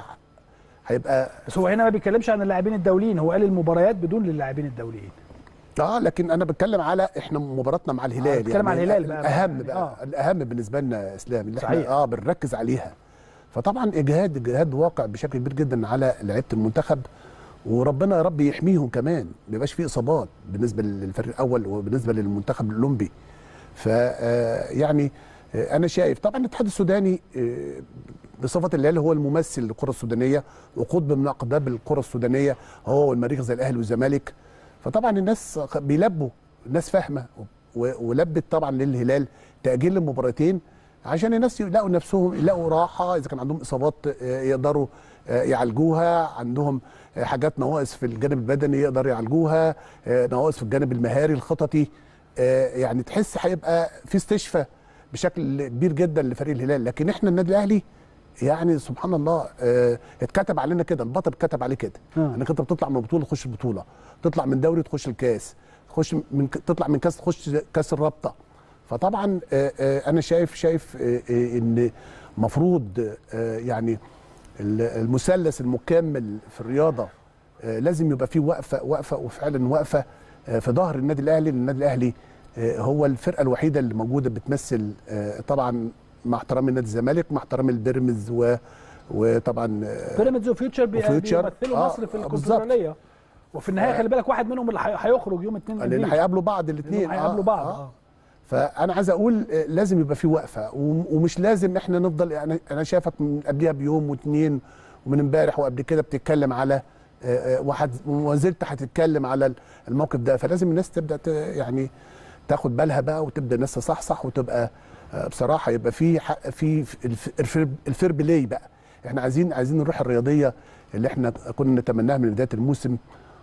هيبقى بس هو هنا ما بيتكلمش عن اللاعبين الدوليين هو قال المباريات بدون للاعبين الدوليين اه لكن انا بتكلم على احنا مباراتنا مع الهلال بتكلم على الهلال بقى. الاهم يعني بقى آه. الاهم بالنسبه لنا يا اسلام اللي صحيح. احنا اه بنركز عليها فطبعا اجهاد اجهاد واقع بشكل كبير جدا على لعيبه المنتخب وربنا يا رب يحميهم كمان ما يبقاش في اصابات بالنسبه للفريق الاول وبالنسبه للمنتخب الاولمبي ف آه، يعني آه، انا شايف طبعا الاتحاد السوداني آه، بصفه الهلال هو الممثل للكره السودانيه وقطب من اقطاب الكره السودانيه هو والمريخ زي الاهلي والزمالك فطبعا الناس بيلبوا الناس فاهمه و- ولبت طبعا للهلال تاجيل المباراتين عشان الناس يلاقوا نفسهم يلاقوا راحه اذا كان عندهم اصابات آه، يقدروا آه، يعالجوها عندهم آه، حاجات نواقص في الجانب البدني يقدروا يعالجوها آه، نواقص في الجانب المهاري الخططي آه، يعني تحس هيبقى في استشفاء بشكل كبير جدا لفريق الهلال لكن احنا النادي الاهلي يعني سبحان الله آه، اتكتب علينا كده البطل اتكتب عليه كده آه. انك انت بتطلع من بطوله تخش البطوله تطلع من دوري تخش الكاس تخش من ك- تطلع من كاس تخش كاس الرابطه فطبعا آه، آه، انا شايف شايف آه، آه، ان مفروض آه، يعني ال- المثلث المكمل في الرياضه آه، لازم يبقى فيه وقفه وقفه وفعلا وقفه آه، في ظهر النادي الاهلي لان النادي الاهلي آه، هو الفرقه الوحيده اللي موجوده بتمثل آه، طبعا مع احترام النادي الزمالك مع احترام البيراميدز و وطبعا آه، بيراميدز وفيوتشر بي- وفيوتشر. بيمثلوا آه، مصر في آه، الكونفدراليه وفي النهايه خلي بالك واحد منهم اللي هي- هيخرج يوم 2 لان ابريل هيقابلوا بعض الاثنين لأنهم هيقابلوا بعض آه. فانا عايز اقول آه، لازم يبقى في وقفه وم- ومش لازم احنا نفضل يعني انا شايفك من قبلها بيوم واثنين ومن امبارح وقبل كده بتتكلم على آه، آه، وحد وما زلت هتتكلم على الموقف ده فلازم الناس تبدا ت- يعني تاخد بالها بقى وتبدا الناس تصحصح وتبقى آه، بصراحه يبقى في حق في الف- الفير الفير بلاي بقى احنا عايزين عايزين الروح الرياضيه اللي احنا كنا نتمناها من بدايه الموسم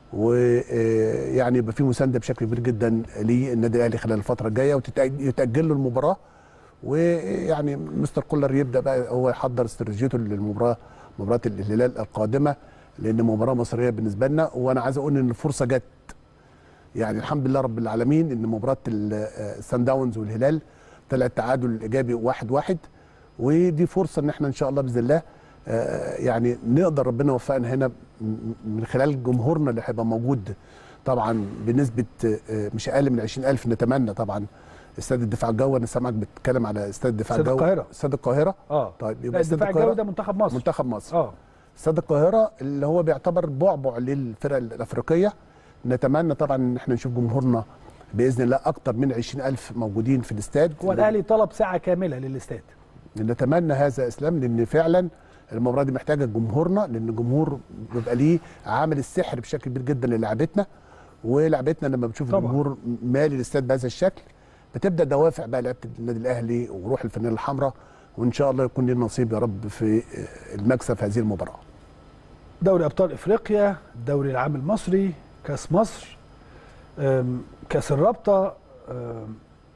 ويعني يبقى في مسانده بشكل كبير جدا للنادي الاهلي خلال الفتره الجايه ويتاجل له المباراه ويعني مستر كولر يبدا بقى هو يحضر استراتيجيته للمباراه مباراه الهلال القادمه لان مباراه مصريه بالنسبه لنا وانا عايز اقول ان الفرصه جت يعني الحمد لله رب العالمين ان مباراه السان داونز والهلال طلعت تعادل ايجابي واحد واحد ودي فرصه ان احنا ان شاء الله باذن الله آه، يعني نقدر ربنا يوفقنا هنا م- من خلال جمهورنا اللي هيبقى موجود طبعا بنسبه آه، مش اقل من 20000 نتمنى طبعا استاد الدفاع الجوي انا سامعك بتتكلم على استاد الدفاع استاد الجوي القاهرة. استاد القاهره اه طيب لا يبقى استاد الدفاع الجوي القاهره ده منتخب مصر منتخب مصر اه استاد القاهره اللي هو بيعتبر بعبع للفرق الافريقيه نتمنى طبعا ان احنا نشوف جمهورنا باذن الله اكتر من 20000 موجودين في الاستاد هو الاهلي طلب ساعه كامله للاستاد نتمنى هذا اسلام لان فعلا المباراه دي محتاجه جمهورنا لان الجمهور بيبقى ليه عامل السحر بشكل كبير جدا للعبتنا ولعبتنا لما بتشوف طبعا. الجمهور مالي الاستاد بهذا الشكل بتبدا دوافع بقى لعيبه النادي الاهلي وروح الفانيله الحمراء وان شاء الله يكون لنا نصيب يا رب في المكسب في هذه المباراه دوري ابطال افريقيا الدوري العام المصري كاس مصر أم، كاس الرابطه أم،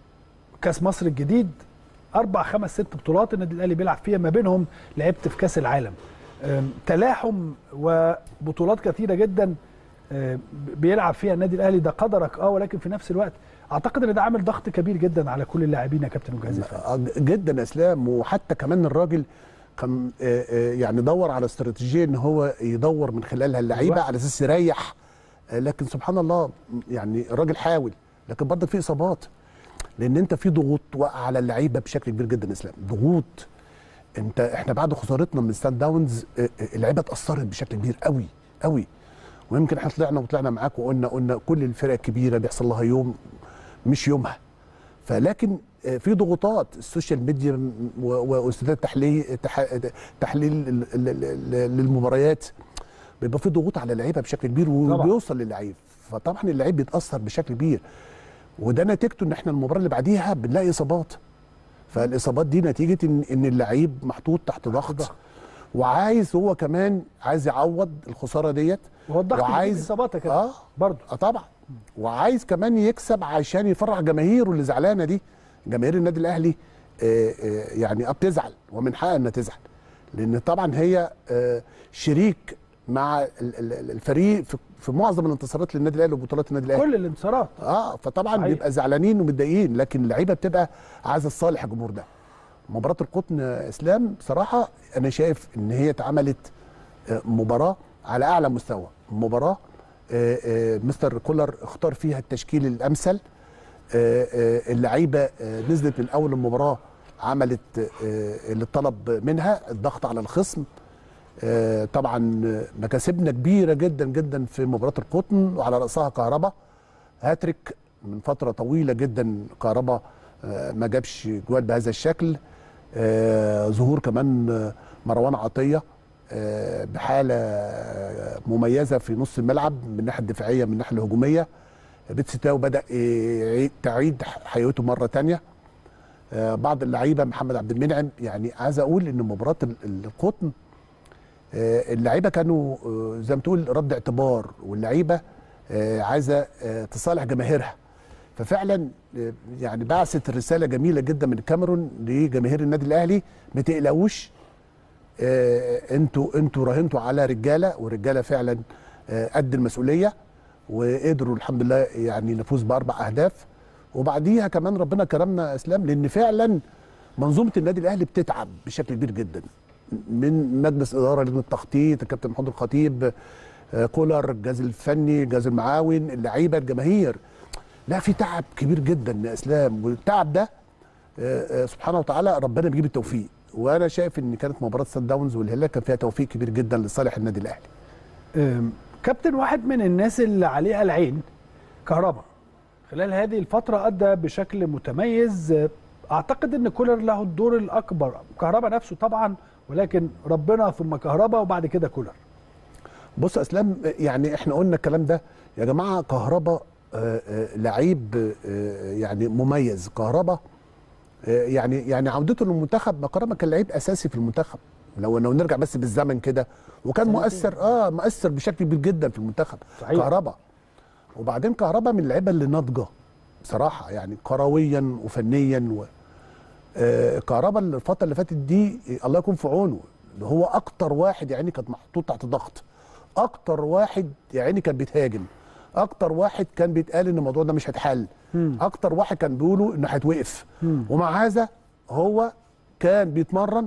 كاس مصر الجديد اربع خمس ست بطولات النادي الاهلي بيلعب فيها ما بينهم لعبت في كاس العالم أم، تلاحم وبطولات كثيره جدا أم، بيلعب فيها النادي الاهلي ده قدرك اه ولكن في نفس الوقت اعتقد ان ده عامل ضغط كبير جدا على كل اللاعبين يا كابتن وجهاز الفني آه، جدا اسلام وحتى كمان الراجل كان آه، آه، يعني دور على استراتيجيه ان هو يدور من خلالها اللعيبه أيوة. على اساس يريح آه، لكن سبحان الله يعني الراجل حاول لكن برضك في اصابات لان انت في ضغوط واقع على اللعيبه بشكل كبير جدا اسلام ضغوط انت احنا بعد خسارتنا من ستاند داونز آه، آه، اللعيبه اتاثرت بشكل كبير قوي قوي ويمكن احنا طلعنا وطلعنا معاك وقلنا قلنا كل الفرق الكبيره بيحصل لها يوم مش يومها فلكن آه، في ضغوطات السوشيال ميديا م- و- واستوديوهات تحليل تح- تحليل ال- ال- ال- للمباريات بيبقى في ضغوط على اللعيبه بشكل كبير وبيوصل للعيب فطبعا اللعيب بيتاثر بشكل كبير وده نتيجته ان احنا المباراه اللي بعديها بنلاقي اصابات فالاصابات دي نتيجه ان ان اللعيب محطوط تحت ضغط ضغط. وعايز هو كمان عايز يعوض الخساره ديت وهو الضغط بيجيب وعايز اصاباتك اه برضه اه طبعا وعايز كمان يكسب عشان يفرح جماهيره اللي زعلانه دي جماهير النادي الاهلي آه، آه، يعني اه بتزعل ومن حقها انها تزعل لان طبعا هي آه، شريك مع ال- ال- الفريق في- في معظم الانتصارات للنادي الاهلي وبطولات النادي الاهلي كل الانتصارات اه فطبعا صحيح. بيبقى زعلانين ومتضايقين لكن اللعيبه بتبقى عايزه تصالح الجمهور ده مباراه القطن يا اسلام بصراحه انا شايف ان هي اتعملت آه، مباراه على اعلى مستوى مباراه آه، آه، مستر كولر اختار فيها التشكيل الامثل آه، آه، اللعيبه آه، نزلت من اول المباراه عملت آه، اللي طلب منها الضغط على الخصم آه، طبعا آه، مكاسبنا كبيره جدا جدا في مباراه القطن وعلى راسها كهربا هاتريك من فتره طويله جدا كهربا آه، ما جابش جوال بهذا الشكل آه، ظهور كمان آه، مروان عطيه آه، بحاله آه، مميزه في نص الملعب من الناحيه الدفاعيه من الناحيه الهجوميه بيتسي تاو بدا يعيد- تعيد حياته مره تانية آه، بعض اللعيبه محمد عبد المنعم يعني عايز اقول ان مباراه ال- ال- القطن آه، اللعيبه كانوا آه، زي ما تقول رد اعتبار واللعيبه آه، عايزه آه، تصالح جماهيرها ففعلا آه، يعني بعثت رساله جميله جدا من الكاميرون لجماهير النادي الاهلي ما تقلقوش آه، انتوا انتوا راهنتوا على رجاله والرجاله فعلا آه، قد المسؤوليه وقدروا الحمد لله يعني نفوز باربع اهداف وبعديها كمان ربنا كرمنا اسلام لان فعلا منظومه النادي الاهلي بتتعب بشكل كبير جدا من مجلس اداره لجنه التخطيط الكابتن محمود الخطيب آه، كولر الجهاز الفني الجهاز المعاون اللعيبه الجماهير لا في تعب كبير جدا يا اسلام والتعب ده آه، آه، سبحانه وتعالى ربنا بيجيب التوفيق وانا شايف ان كانت مباراه سان داونز والهلال كان فيها توفيق كبير جدا لصالح النادي الاهلي أم، كابتن واحد من الناس اللي عليها العين كهربا خلال هذه الفترة أدى بشكل متميز أه، أعتقد أن كولر له الدور الأكبر كهربا نفسه طبعا ولكن ربنا ثم كهربا وبعد كده كولر بص يا اسلام يعني احنا قلنا الكلام ده يا جماعه كهربا آه، آه، لعيب آه، يعني مميز كهربا آه، يعني يعني عودته للمنتخب ما كهربا كان لعيب اساسي في المنتخب لو لو نرجع بس بالزمن كده وكان سنتين. مؤثر اه مؤثر بشكل كبير جدا في المنتخب صحيح. كهربا وبعدين كهربا من اللعيبه اللي ناضجه بصراحه يعني كرويا وفنيا و آه، كهربا الفتره اللي فاتت دي آه، الله يكون في عونه اللي هو اكتر واحد يعني كان محطوط تحت ضغط اكتر واحد يعني كان بيتهاجم اكتر واحد كان بيتقال ان الموضوع ده مش هيتحل اكتر واحد كان بيقولوا انه هيتوقف ومع هذا هو كان بيتمرن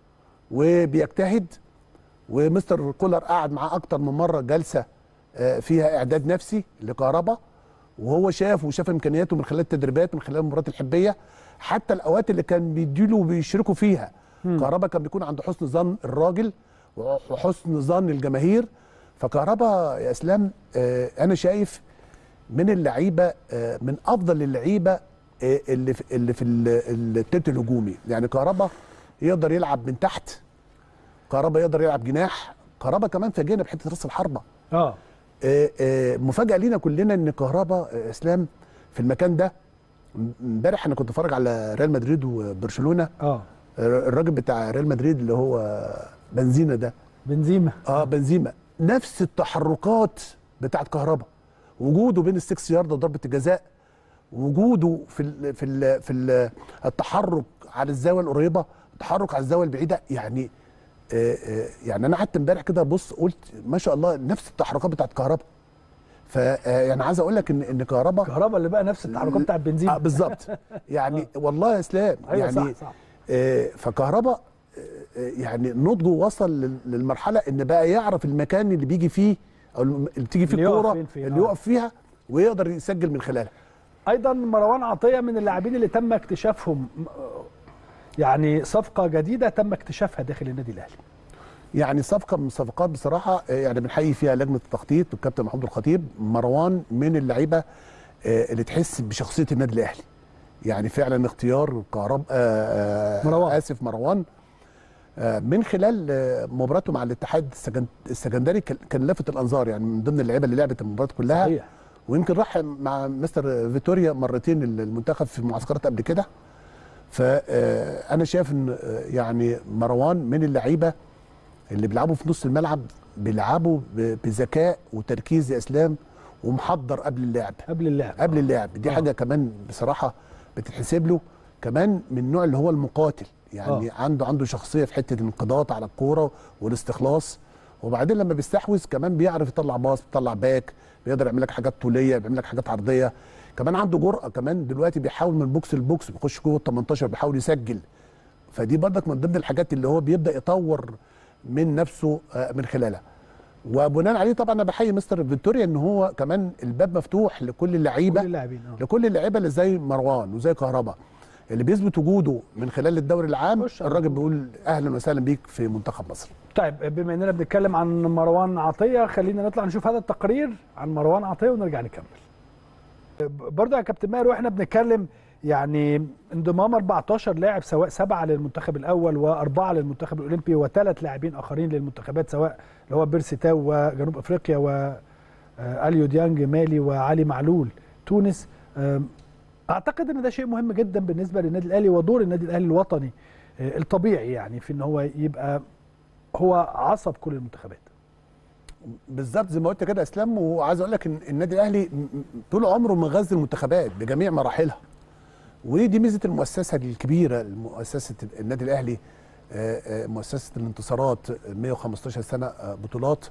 وبيجتهد ومستر كولر قعد معاه اكتر من مره جلسه آه، فيها اعداد نفسي لكهربا وهو شاف وشاف امكانياته من خلال التدريبات من خلال المباريات الحبيه حتى الاوقات اللي كان بيديله وبيشركوا فيها كهربا كان بيكون عند حسن ظن الراجل وحسن ظن الجماهير فكهربا يا اسلام آه، انا شايف من اللعيبه آه، من افضل اللعيبه آه، اللي في اللي في ال- التلت الهجومي يعني كهربا يقدر يلعب من تحت كهربا يقدر يلعب جناح كهربا كمان فاجئنا بحته راس الحربه اه آه، آه، مفاجاه لينا كلنا ان كهربا آه، اسلام في المكان ده م- امبارح انا كنت بتفرج على ريال مدريد وبرشلونه اه آه، الراجل بتاع ريال مدريد اللي هو بنزينا ده بنزيما اه بنزيما نفس التحركات بتاعت كهربا وجوده بين السكس يارد وضربه الجزاء وجوده في ال في ال في ال التحرك على الزاويه القريبه التحرك على الزاويه البعيده يعني آه آه يعني انا قعدت امبارح كده بص قلت ما شاء الله نفس التحركات بتاعت كهربا ف آه، يعني عايز اقول لك ان ان كهربا كهربا اللي بقى نفس التحركات بتاع بنزيما آه بالظبط يعني والله يا اسلام ايوه يعني صح صح آه، فكهربا آه، آه، يعني نضجه وصل لل- للمرحله ان بقى يعرف المكان اللي بيجي فيه او الم- اللي بتيجي فيه اللي يقف الكوره فين فين، اللي آه. يقف فيها ويقدر يسجل من خلالها ايضا مروان عطيه من اللاعبين اللي تم اكتشافهم يعني صفقه جديده تم اكتشافها داخل النادي الاهلي يعني صفقه من الصفقات بصراحه آه، يعني بنحيي فيها لجنه التخطيط والكابتن محمود الخطيب مروان من اللعيبه آه، اللي تحس بشخصيه النادي الاهلي يعني فعلا اختيار كهرب آه، آه، مروان. اسف مروان آه، من خلال آه، مباراته مع الاتحاد السجن- السكندري كان كان لافت الانظار يعني من ضمن اللعيبه اللي لعبت المباراه كلها صحيح ويمكن راح مع مستر فيتوريا مرتين المنتخب في معسكرات قبل كده فانا شايف ان آه، يعني مروان من اللعيبه اللي بيلعبوا في نص الملعب بيلعبوا ب- بذكاء وتركيز يا اسلام ومحضر قبل اللعب قبل اللعب قبل اللعب دي آه. حاجه كمان بصراحه بتتحسب له كمان من النوع اللي هو المقاتل يعني آه. عنده عنده شخصيه في حته الانقضاض على الكوره والاستخلاص وبعدين لما بيستحوذ كمان بيعرف يطلع باص بيطلع باك بيقدر يعمل لك حاجات طوليه بيعمل لك حاجات عرضيه كمان عنده جرأه كمان دلوقتي بيحاول من بوكس لبوكس بيخش جوه ال 18 بيحاول يسجل فدي برضك من ضمن الحاجات اللي هو بيبدا يطور من نفسه آه، من خلالها وبناء عليه طبعا انا بحيي مستر فيكتوريا ان هو كمان الباب مفتوح لكل اللعيبه كل اللاعبين اه لكل اللعيبه اللي زي مروان وزي كهربا اللي بيثبت وجوده من خلال الدوري العام خش على الراجل طول. بيقول اهلا وسهلا بيك في منتخب مصر طيب بما اننا بنتكلم عن مروان عطيه خلينا نطلع نشوف هذا التقرير عن مروان عطيه ونرجع نكمل برضه يا كابتن ماهر واحنا بنتكلم يعني انضمام 14 لاعب سواء سبعه للمنتخب الاول واربعه للمنتخب الاولمبي وثلاث لاعبين اخرين للمنتخبات سواء اللي هو بيرسي تاو وجنوب افريقيا واليو ديانج مالي وعلي معلول تونس أم، اعتقد ان ده شيء مهم جدا بالنسبه للنادي الاهلي ودور النادي الاهلي الوطني آه، الطبيعي يعني في ان هو يبقى هو عصب كل المنتخبات بالظبط زي ما قلت كده يا اسلام وعايز اقول لك ان النادي الاهلي م- م- طول عمره مغذي المنتخبات بجميع مراحلها ودي ميزه المؤسسه الكبيره مؤسسه النادي الاهلي آه، آه، مؤسسه الانتصارات 115 سنه آه، بطولات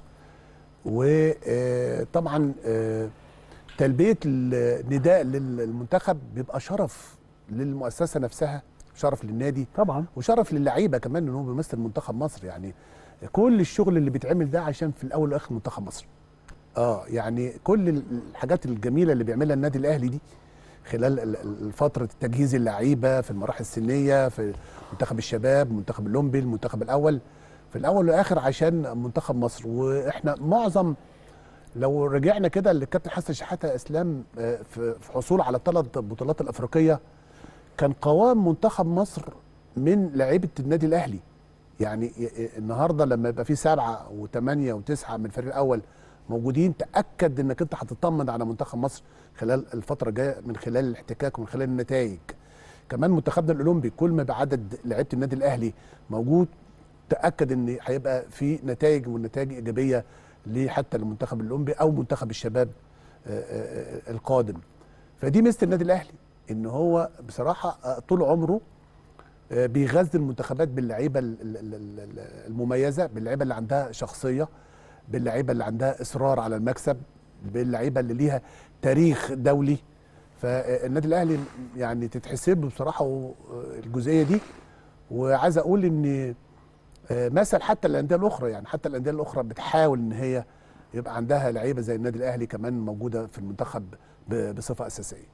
وطبعا تلبيه النداء للمنتخب بيبقى شرف للمؤسسه نفسها شرف للنادي طبعا وشرف للعيبه كمان ان هو بيمثل منتخب مصر يعني كل الشغل اللي بيتعمل ده عشان في الاول والاخر منتخب مصر اه يعني كل الحاجات الجميله اللي بيعملها النادي الاهلي دي خلال ال- ال- فتره تجهيز اللعيبه في المراحل السنيه في منتخب الشباب منتخب الاولمبي المنتخب الاول في الاول والاخر عشان منتخب مصر واحنا معظم لو رجعنا كده للكابتن حسن شحاته اسلام آه، في في حصول على ثلاث بطولات الافريقيه كان قوام منتخب مصر من لعيبه النادي الاهلي يعني ي- ي- النهارده لما يبقى في سبعه وثمانيه وتسعه من الفريق الاول موجودين تاكد انك انت هتطمن على منتخب مصر خلال الفتره الجايه من خلال الاحتكاك ومن خلال النتائج كمان منتخبنا الاولمبي كل ما بعدد لعيبه النادي الاهلي موجود تاكد ان هيبقى في نتائج والنتائج ايجابيه ليه حتى المنتخب الاولمبي او منتخب الشباب آه، آه، آه، القادم فدي ميزه النادي الاهلي ان هو بصراحه آه، طول عمره آه، بيغذي المنتخبات باللعيبه ال- ال- ال- ال- المميزه باللعيبه اللي عندها شخصيه باللعيبه اللي عندها اصرار على المكسب باللعيبه اللي ليها تاريخ دولي فالنادي الاهلي يعني تتحسب له بصراحه و- الجزئيه دي وعايز اقول ان آه، مثل حتى الانديه الاخرى يعني حتى الانديه الاخرى بتحاول ان هي يبقى عندها لعيبه زي النادي الاهلي كمان موجوده في المنتخب ب- بصفه اساسيه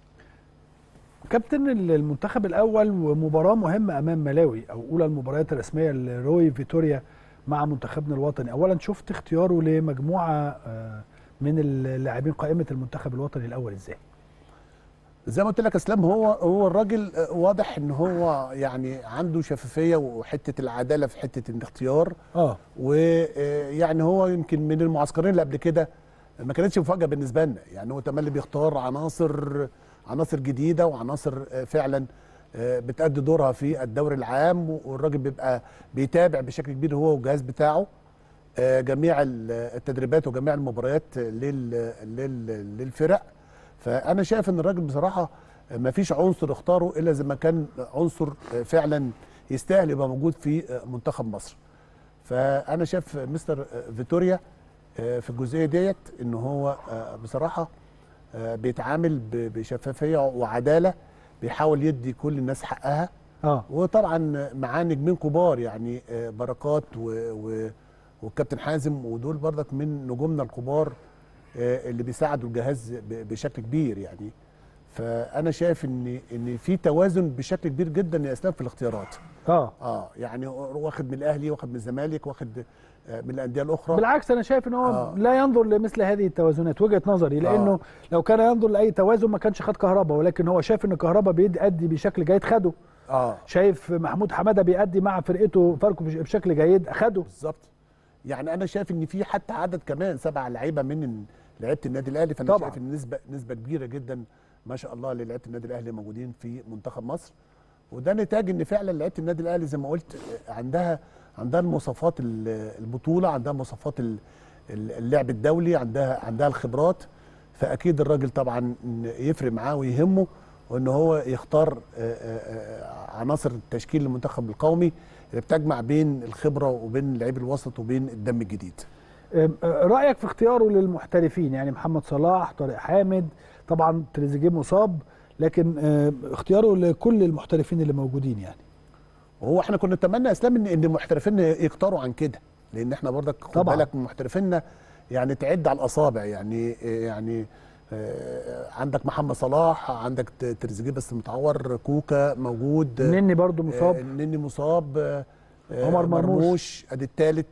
كابتن المنتخب الاول ومباراه مهمه امام ملاوي او اولى المباريات الرسميه لروي فيتوريا مع منتخبنا الوطني اولا شفت اختياره لمجموعه آه، من اللاعبين قائمه المنتخب الوطني الاول ازاي زي ما قلت لك اسلام هو هو الراجل آه، واضح ان هو يعني عنده شفافيه وحته العداله في حته الاختيار اه ويعني هو يمكن من المعسكرين اللي قبل كده ما كانتش مفاجاه بالنسبه لنا يعني هو تملي بيختار عناصر عناصر جديده وعناصر آه، فعلا آه، بتأدي دورها في الدوري العام والراجل بيبقى بيتابع بشكل كبير هو والجهاز بتاعه آه، جميع ال- التدريبات وجميع المباريات لل- لل- للفرق فانا شايف ان الراجل بصراحه ما فيش عنصر اختاره الا اذا ما كان عنصر آه، فعلا يستاهل يبقى موجود في آه، منتخب مصر فانا شايف مستر فيتوريا آه، في الجزئيه ديت ان هو آه، بصراحه آه، بيتعامل ب- بشفافيه وعداله بيحاول يدي كل الناس حقها اه وطبعا معاه نجمين كبار يعني آه، بركات و- و- والكابتن حازم ودول برضك من نجومنا الكبار آه، اللي بيساعدوا الجهاز ب- بشكل كبير يعني فانا شايف ان ان في توازن بشكل كبير جدا يا اسلام في الاختيارات اه اه يعني واخد من الاهلي واخد من الزمالك واخد آه، من الانديه الاخرى بالعكس انا شايف ان هو آه. لا ينظر لمثل هذه التوازنات وجهه نظري لانه آه. لو كان ينظر لاي توازن ما كانش خد كهربا ولكن هو شايف ان كهربا بيأدي بشكل جيد خده اه شايف محمود حماده بيأدي مع فرقته فاركو بش- بشكل جيد خده بالظبط يعني انا شايف ان في حتى عدد كمان سبع لعيبه من لعيبه النادي الاهلي فانا طبعاً. شايف ان نسبه نسبه كبيره جدا ما شاء الله للعيبه النادي الاهلي موجودين في منتخب مصر وده نتاج ان فعلا لعيبه النادي الاهلي زي ما قلت آه، عندها عندها المواصفات ال- البطوله عندها مواصفات ال- ال- اللعب الدولي عندها عندها الخبرات فاكيد الراجل طبعا يفرق معاه ويهمه وان هو يختار آه، آه، آه، عناصر التشكيل المنتخب القومي اللي بتجمع بين الخبره وبين لعيب الوسط وبين الدم الجديد أم، رايك في اختياره للمحترفين يعني محمد صلاح طارق حامد طبعا تريزيجيه مصاب لكن أم، اختياره لكل المحترفين اللي موجودين يعني وهو احنا كنا نتمنى يا اسلام ان ان محترفينا يكتروا عن كده لان احنا برضك خد طبعاً. بالك من محترفينا يعني تعد على الاصابع يعني يعني آه، عندك محمد صلاح عندك ت- تريزيجيه بس متعور كوكا موجود نني برضو آه، مصاب النني مصاب آه، آه، عمر مرموش. ادي الثالث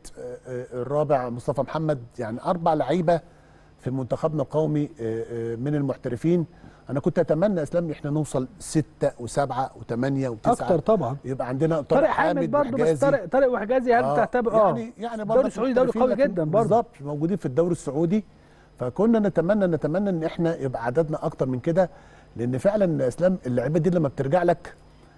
الرابع مصطفى محمد يعني اربع لعيبه في منتخبنا القومي آه، آه، من المحترفين انا كنت اتمنى يا اسلام احنا نوصل ستة وسبعة وثمانية وتسعة اكتر طبعا يبقى عندنا طارق حامد برضو بس وحجازي. طارق طارق وحجازي هل آه، تعتبر اه يعني يعني الدوري السعودي دوري قوي جدا برضو بالظبط موجودين في الدوري السعودي فكنا نتمنى نتمنى ان احنا يبقى عددنا اكتر من كده لان فعلا يا اسلام اللعيبه دي لما بترجع لك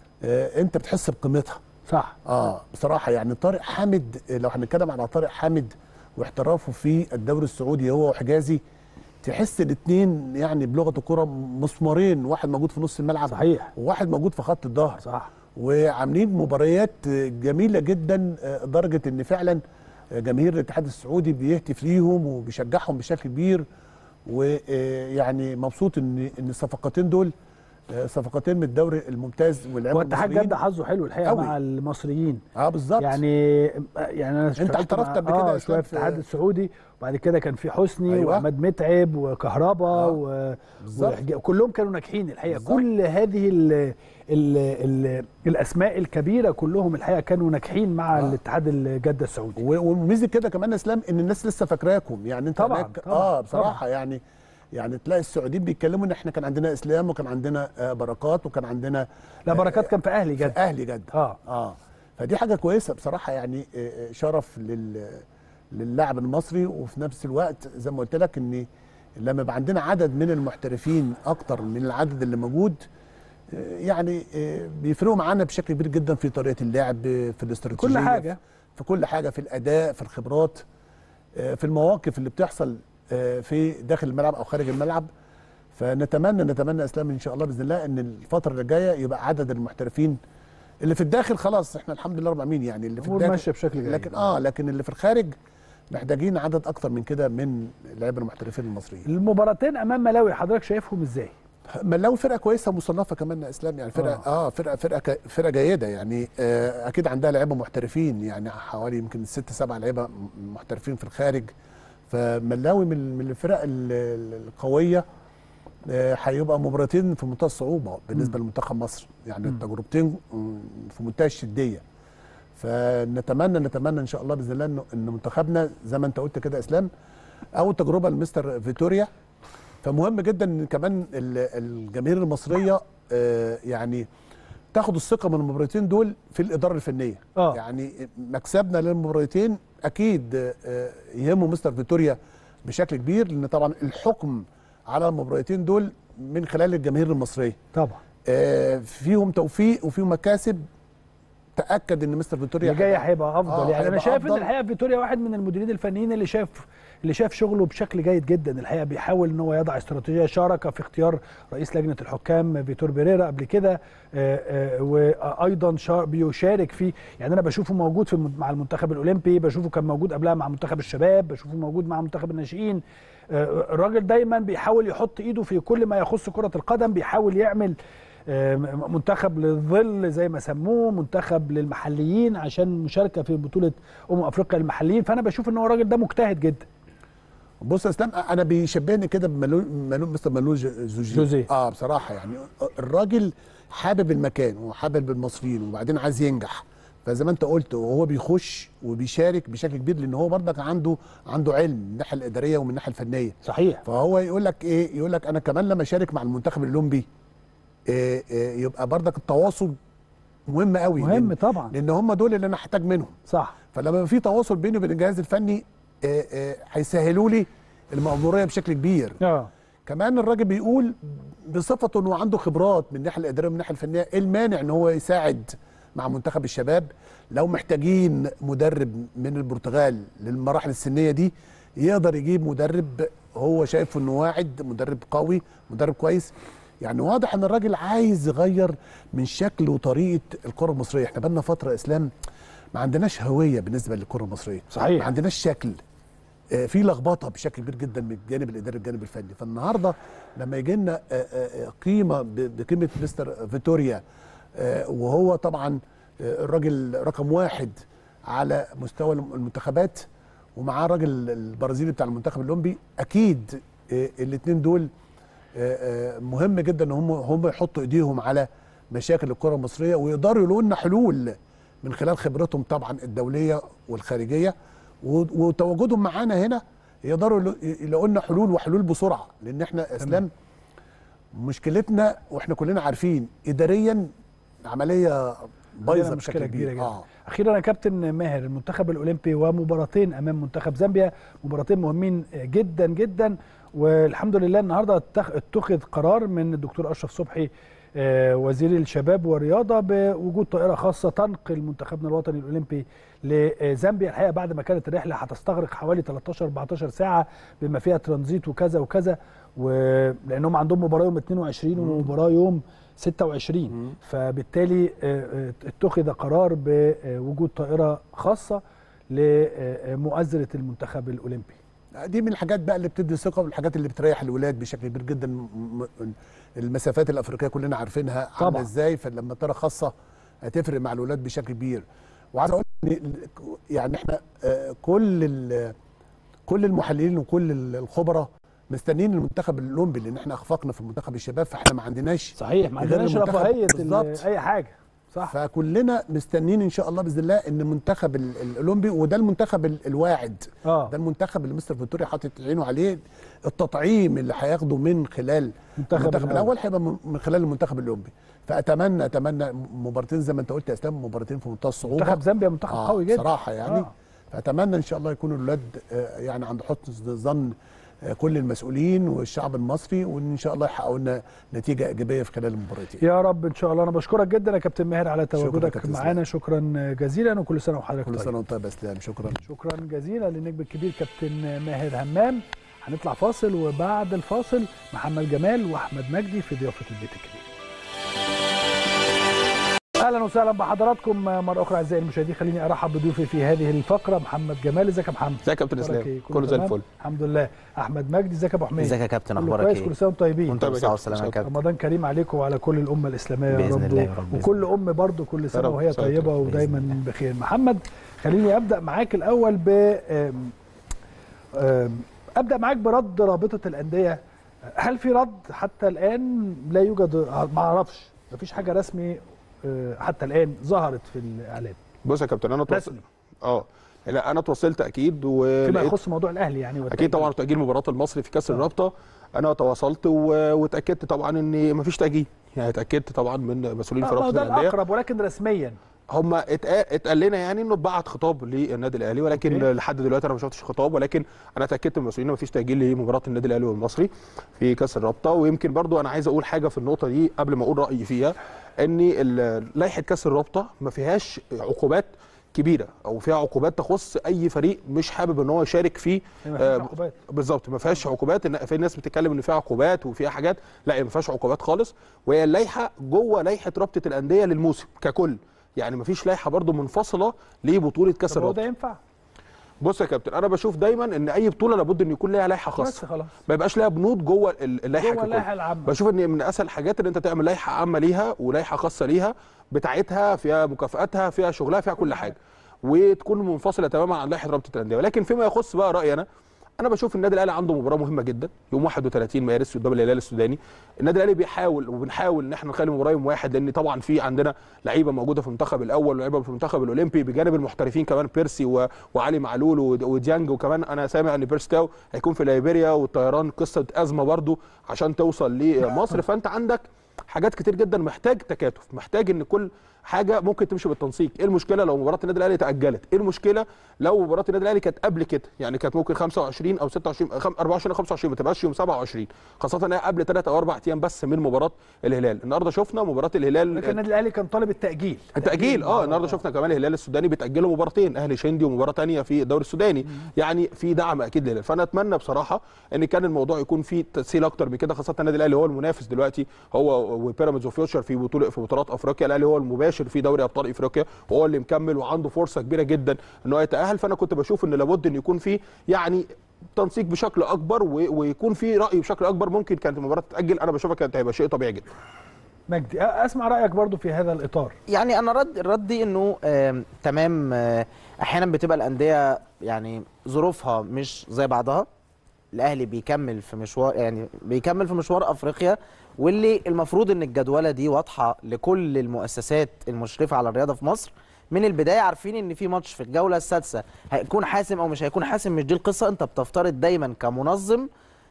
آه انت بتحس بقيمتها صح اه بصراحه يعني طارق حامد آه، لو هنتكلم على طارق حامد واحترافه في الدوري السعودي هو وحجازي تحس الاثنين يعني بلغه الكره مسمارين واحد موجود في نص الملعب صحيح وواحد موجود في خط الظهر صح وعاملين مباريات جميله جدا آه، لدرجه ان فعلا جماهير الاتحاد السعودي بيهتف ليهم وبيشجعهم بشكل كبير ويعني مبسوط ان ان الصفقتين دول آه، صفقتين من الدوري الممتاز واللعيبه واتحاد المصريين. جده حظه حلو الحقيقه أوي. مع المصريين اه بالظبط يعني يعني انا اشتغلت احترفت مع- قبل كده يا اه شويه إسلام في في- الاتحاد السعودي وبعد كده كان في حسني أيوة. واحمد متعب وكهربا آه. و... بالظبط. وحج- كلهم كانوا ناجحين الحقيقه بالظبط. كل هذه ال... ال... ال... الاسماء الكبيره كلهم الحقيقه كانوا ناجحين مع آه. الاتحاد الجده السعودي و- وميزه كده كمان يا اسلام ان الناس لسه فاكراكم يعني انت طبعاً، هناك طبعاً، اه بصراحه طبعاً. يعني يعني تلاقي السعوديين بيتكلموا ان احنا كان عندنا اسلام وكان عندنا آه بركات وكان عندنا لا بركات كان في اهلي في جده اهلي جده اه اه فدي حاجه كويسه بصراحه يعني آه، آه، شرف لل للاعب المصري وفي نفس الوقت زي ما قلت لك ان لما يبقى عندنا عدد من المحترفين اكتر من العدد اللي موجود آه، يعني آه، بيفرقوا معانا بشكل كبير جدا في طريقه اللعب في الاستراتيجيه كل حاجه في كل حاجه في الاداء في الخبرات آه، في المواقف اللي بتحصل آه، في داخل الملعب او خارج الملعب فنتمنى نتمنى اسلام ان شاء الله باذن الله ان الفتره اللي جايه يبقى عدد المحترفين اللي في الداخل خلاص احنا الحمد لله رب العالمين يعني اللي في الامور الداخل ماشيه بشكل جيد لكن اه لكن اللي في الخارج محتاجين عدد اكتر من كده من اللعيبه المحترفين المصريين المباراتين امام ملاوي حضرتك شايفهم ازاي؟ ملاوي فرقه كويسه مصنفه كمان يا اسلام يعني فرقه اه, آه فرقه فرقه ك- فرقه جيده يعني آه اكيد عندها لعيبه محترفين يعني حوالي يمكن ست سبع لعيبه م- محترفين في الخارج فملاوي من من الفرق ال- ال- القويه آه، هيبقى مباراتين في منتهى الصعوبه بالنسبه لمنتخب مصر يعني مم. التجربتين مم، في منتهى الشديه فنتمنى نتمنى ان شاء الله باذن الله انه ان منتخبنا زي ما انت قلت كده يا اسلام اول تجربه لمستر فيتوريا فمهم جدا ان كمان ال- الجماهير المصريه آه، يعني تاخد الثقه من المباراتين دول في الاداره الفنيه آه. يعني مكسبنا للمباراتين اكيد آه، يهمه مستر فيتوريا بشكل كبير لان طبعا الحكم على المباراتين دول من خلال الجماهير المصريه طبعا آه، فيهم توفيق وفيهم مكاسب تاكد ان مستر فيتوريا اللي جاي هيبقى- هيبقى افضل آه، يعني انا هيبقى شايف ان أفضل. الحقيقه فيتوريا واحد من المديرين الفنيين اللي شاف اللي شاف شغله بشكل جيد جدا الحقيقه بيحاول ان هو يضع استراتيجيه شارك في اختيار رئيس لجنه الحكام فيتور بيريرا قبل كده آه، آه، وايضا شا- بيشارك في يعني انا بشوفه موجود في الم- مع المنتخب الاولمبي بشوفه كان موجود قبلها مع منتخب الشباب بشوفه موجود مع منتخب الناشئين آه، الراجل دايما بيحاول يحط ايده في كل ما يخص كره القدم بيحاول يعمل آه، منتخب للظل زي ما سموه منتخب للمحليين عشان مشاركه في بطوله امم افريقيا للمحليين فانا بشوف ان هو الراجل ده مجتهد جدا بص يا اسلام انا بيشبهني كده بمالو مالو مستر مالو ج- زوجي جوزيه. اه بصراحه يعني الراجل حابب المكان وحابب المصريين وبعدين عايز ينجح فزي ما انت قلت وهو بيخش وبيشارك بشكل كبير لان هو برضك عنده عنده علم من الناحيه الاداريه ومن الناحيه الفنيه صحيح فهو يقول لك ايه يقول لك انا كمان لما اشارك مع المنتخب الاولمبي إيه إيه يبقى برضك التواصل مهم قوي مهم لان, طبعا لأن هم دول اللي انا هحتاج منهم صح فلما يبقى في تواصل بيني وبين الجهاز الفني آه، آه، هيسهلوا لي المأمورية بشكل كبير اه كمان الراجل بيقول بصفته انه عنده خبرات من الناحيه الاداريه ومن الناحيه الفنيه ايه المانع ان هو يساعد مع منتخب الشباب لو محتاجين مدرب من البرتغال للمراحل السنيه دي يقدر يجيب مدرب هو شايفه انه واعد مدرب قوي مدرب كويس يعني واضح ان الراجل عايز يغير من شكل وطريقه الكره المصريه احنا بقالنا فتره اسلام ما عندناش هويه بالنسبه للكره المصريه صحيح. ما عندناش شكل آه، في لخبطه بشكل كبير جدا من الجانب الاداري والجانب الفني فالنهارده لما يجي لنا آه، آه، آه، قيمه ب- بقيمه مستر فيتوريا آه، وهو طبعا آه، الراجل رقم واحد على مستوى الم- المنتخبات ومعاه الراجل البرازيلي بتاع المنتخب الاولمبي اكيد الاثنين دول آه، آه، مهم جدا ان هم هم يحطوا ايديهم على مشاكل الكره المصريه ويقدروا يلاقوا لنا حلول من خلال خبرتهم طبعا الدوليه والخارجيه و- وتواجدهم معانا هنا يقدروا يلو- يلاقوا لنا حلول وحلول بسرعه لان احنا اسلام مشكلتنا واحنا كلنا عارفين اداريا عمليه بايظه عندنا بشكل مشكله كبيره كبير جدا اه اخيرا يا كابتن ماهر المنتخب الاولمبي ومباراتين امام منتخب زامبيا مباراتين مهمين جدا جدا والحمد لله النهارده اتخ- اتخذ قرار من الدكتور اشرف صبحي آه، وزير الشباب والرياضه بوجود طائره خاصه تنقل منتخبنا الوطني الاولمبي لزامبيا الحقيقه بعد ما كانت الرحله هتستغرق حوالي 13 14 ساعه بما فيها ترانزيت وكذا وكذا ولانهم عندهم مباراه يوم 22 ومباراه يوم 26 فبالتالي آه، آه، اتخذ قرار بوجود طائره خاصه لمؤازره المنتخب الاولمبي دي من الحاجات بقى اللي بتدي ثقه والحاجات اللي بتريح الولاد بشكل كبير جدا م- م- المسافات الافريقيه كلنا عارفينها عامله طبعا. ازاي فلما طياره خاصه هتفرق مع الولاد بشكل كبير وعايز اقول إن ال- يعني احنا آه، كل ال- كل المحللين وكل ال- الخبراء مستنيين المنتخب الاولمبي لان احنا اخفقنا في منتخب الشباب فاحنا ما عندناش صحيح ما غير عندناش المنتخب رفاهيه ال- بالظبط. اي حاجه صح فكلنا مستنيين ان شاء الله باذن الله ان المنتخب ال- الاولمبي وده المنتخب ال- الواعد اه ده المنتخب اللي مستر فيتوريا حاطط عينه عليه التطعيم اللي هياخده من خلال المنتخب المنتخب الأول. الاول هيبقى من من خلال المنتخب الاولمبي فاتمنى اتمنى مباراتين زي ما انت قلت يا اسلام مباراتين في منتهى الصعوبه منتخب زامبيا منتخب آه قوي جدا صراحه يعني آه. آه. فاتمنى ان شاء الله يكونوا الاولاد آه، يعني عند حسن ظن آه، كل المسؤولين والشعب المصري وان شاء الله يحققوا لنا نتيجه ايجابيه في خلال المباراتين يا رب ان شاء الله انا بشكرك جدا يا كابتن ماهر على شكراً يا تواجدك كابتن معانا شكرا جزيلا وكل سنه وحضرتك كل طيب سنه وانت طيب يا اسلام شكرا شكرا جزيلا للنجم الكبير كابتن ماهر همام هنطلع فاصل وبعد الفاصل محمد جمال واحمد مجدي في ضيافه البيت الكبير اهلا وسهلا بحضراتكم مره اخرى اعزائي المشاهدين خليني ارحب بضيوفي في هذه الفقره محمد جمال ازيك يا محمد ازيك يا كابتن أخبارك اسلام إيه؟ كله زي تمام؟ الفل الحمد لله احمد مجدي ازيك يا ابو حميد ازيك يا كابتن كله اخبارك كويس ايه كل سنه وانتم طيبين وانت طيب يا بالصحه كابتن. والسلامه يا كابتن رمضان كريم عليكم وعلى كل الامه الاسلاميه يا بإذن رب الله يا رب، بإذن وكل ام برضو كل سنه رب، وهي سنة طيبه وأنت ودايما بخير محمد خليني ابدا معاك الاول ب آم، آم، ابدا معاك برد رابطه الانديه هل في رد حتى الان لا يوجد ما اعرفش مفيش حاجه رسمي آه، حتى الان ظهرت في الاعلام بص يا كابتن انا توصلت رسمي اه لا انا اتوصلت اكيد فيما ولقيت يخص موضوع الاهلي يعني اكيد والتأجيل. طبعا تاجيل مباراه المصري في كاس آه. الرابطه انا تواصلت و- واتاكدت طبعا ان مفيش تاجيل يعني اتاكدت طبعا من مسؤولين في آه، ما هو رابطه ده الانديه الاقرب ولكن رسميا هم اتقا- اتقال لنا يعني انه اتبعت خطاب للنادي الاهلي ولكن أوكي. لحد دلوقتي انا ما شفتش خطاب ولكن انا اتاكدت من المسؤولين ان مفيش تاجيل لمباراه النادي الاهلي والمصري في كاس الرابطه ويمكن برضو انا عايز اقول حاجه في النقطه دي قبل ما اقول رايي فيها ان ال- لائحه كاس الرابطه ما فيهاش عقوبات كبيره او فيها عقوبات تخص اي فريق مش حابب ان هو يشارك فيه ما فيش آه، عقوبات بالظبط ما فيهاش عقوبات ان في ناس بتتكلم ان فيها عقوبات وفيها حاجات لا هي ما فيهاش عقوبات خالص وهي اللائحه جوه لائحه رابطه الانديه للموسم ككل يعني ما فيش لائحه برضو منفصله لبطوله كاس طب هو ده الرابطه ينفع بص يا كابتن انا بشوف دايما ان اي بطوله لابد ان يكون لها لائحه بس خاصه خلاص ما يبقاش لها بنود جوه ال- اللائحه جوه ككل اللائحه العامه بشوف ان من اسهل الحاجات ان انت تعمل لائحه عامه ليها ولائحه خاصه ليها بتاعتها فيها مكافاتها فيها شغلها فيها كل حاجه وتكون منفصله تماما عن لائحه رابطه الانديه ولكن فيما يخص بقى رايي انا انا بشوف النادي الاهلي عنده مباراه مهمه جدا يوم 31 مارس قدام الهلال السوداني النادي الاهلي بيحاول وبنحاول ان احنا نخلي المباراه يوم واحد لان طبعا في عندنا لعيبه موجوده في المنتخب الاول ولعيبه في المنتخب الاولمبي بجانب المحترفين كمان بيرسي و... وعلي معلول ود- وديانج وكمان انا سامع ان بيرس تاو هيكون في ليبيريا والطيران قصه ازمه برضو عشان توصل لمصر فانت عندك حاجات كتير جدا محتاج تكاتف محتاج ان كل حاجه ممكن تمشي بالتنسيق ايه المشكله لو مباراه النادي الاهلي تاجلت ايه المشكله لو مباراه النادي الاهلي كانت قبل كده يعني كانت ممكن 25 او 26 خم- 24 او 25 ما تبقاش يوم 27 خاصه انها قبل 3 او 4 ايام بس من مباراه الهلال النهارده شفنا مباراه الهلال لكن النادي الاهلي كان طالب التاجيل التأجيل اه النهارده شفنا كمان الهلال السوداني بيتأجلوا مباراتين اهلي شندي ومباراه ثانيه في الدوري السوداني يعني في دعم اكيد للهلال فانا اتمنى بصراحه ان كان الموضوع يكون فيه تسهيل اكتر من كده خاصه النادي الاهلي هو المنافس دلوقتي هو وبيراميدز وفيوتشر في بطوله في بطولات افريقيا الاهلي هو المباشر في دوري ابطال افريقيا وهو اللي مكمل وعنده فرصه كبيره جدا ان هو يتاهل فانا كنت بشوف ان لابد ان يكون في يعني تنسيق بشكل اكبر و- ويكون في راي بشكل اكبر ممكن كانت المباراه تتاجل انا بشوفها كانت هيبقى شيء طبيعي جدا مجدي أ- اسمع رايك برضو في هذا الاطار يعني انا رد ردي انه آم، تمام آه، احيانا بتبقى الانديه يعني ظروفها مش زي بعضها الاهلي بيكمل في مشوار يعني بيكمل في مشوار افريقيا واللي المفروض ان الجدوله دي واضحه لكل المؤسسات المشرفه على الرياضه في مصر من البدايه عارفين ان في ماتش في الجوله السادسه هيكون حاسم او مش هيكون حاسم مش دي القصه انت بتفترض دايما كمنظم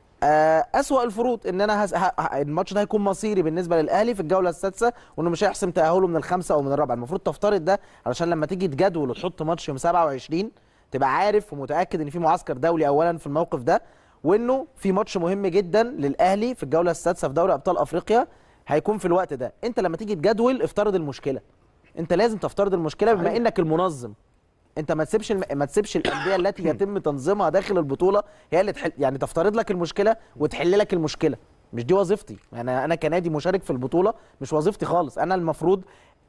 آه، أسوأ الفروض ان انا هز... ه... ه- الماتش ده هيكون مصيري بالنسبه للاهلي في الجوله السادسه وانه مش هيحسم تاهله من الخامسه او من الرابعه المفروض تفترض ده علشان لما تيجي تجدول وتحط ماتش يوم 27 تبقى عارف ومتاكد ان في معسكر دولي اولا في الموقف ده وانه في ماتش مهم جدا للاهلي في الجوله السادسه في دوري ابطال افريقيا هيكون في الوقت ده انت لما تيجي تجدول افترض المشكله انت لازم تفترض المشكله بما صحيح. انك المنظم انت ما تسيبش الم... ما تسيبش الانديه التي يتم تنظيمها داخل البطوله هي اللي تحل يعني تفترض لك المشكله وتحل لك المشكله مش دي وظيفتي انا انا كنادي مشارك في البطوله مش وظيفتي خالص انا المفروض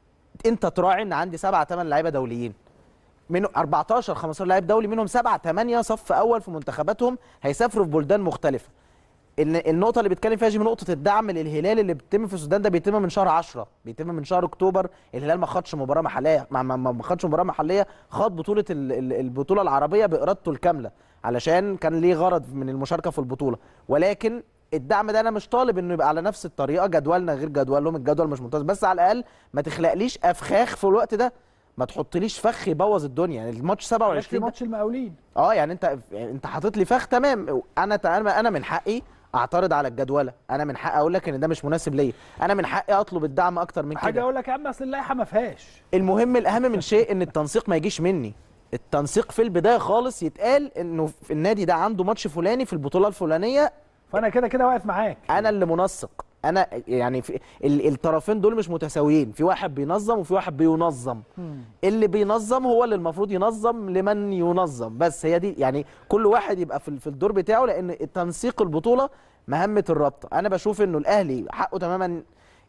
انت تراعي ان عندي سبعة ثمان لعيبه دوليين من 14 15 لاعب دولي منهم سبعة ثمانية صف اول في منتخباتهم هيسافروا في بلدان مختلفه ان النقطه اللي بيتكلم فيها جيمي نقطه الدعم للهلال اللي بيتم في السودان ده بيتم من شهر 10 بيتم من شهر اكتوبر الهلال ما خدش مباراه محليه ما, ما, ما خدش مباراه محليه خد بطوله ال- ال- البطوله العربيه بارادته الكامله علشان كان ليه غرض من المشاركه في البطوله ولكن الدعم ده انا مش طالب انه يبقى على نفس الطريقه جدولنا غير جدولهم الجدول مش ممتاز بس على الاقل ما تخلقليش افخاخ في الوقت ده ما تحطليش فخ يبوظ الدنيا يعني الماتش في 27 ده ماتش المقاولين اه يعني انت يعني انت حاطط لي فخ تمام انا انا انا من حقي اعترض على الجدوله انا من حقي اقول لك ان ده مش مناسب ليا انا من حقي اطلب الدعم اكتر من حاجه كده اقول لك يا عم اصل اللائحه ما فيهاش المهم الاهم من شيء ان التنسيق ما يجيش مني التنسيق في البدايه خالص يتقال انه في النادي ده عنده ماتش فلاني في البطوله الفلانيه فانا كده كده واقف معاك انا اللي منسق انا يعني في ال- الطرفين دول مش متساويين في واحد بينظم وفي واحد بينظم اللي بينظم هو اللي المفروض ينظم لمن ينظم بس هي دي يعني كل واحد يبقى في في الدور بتاعه لان تنسيق البطوله مهمه الرابطه انا بشوف انه الاهلي حقه تماما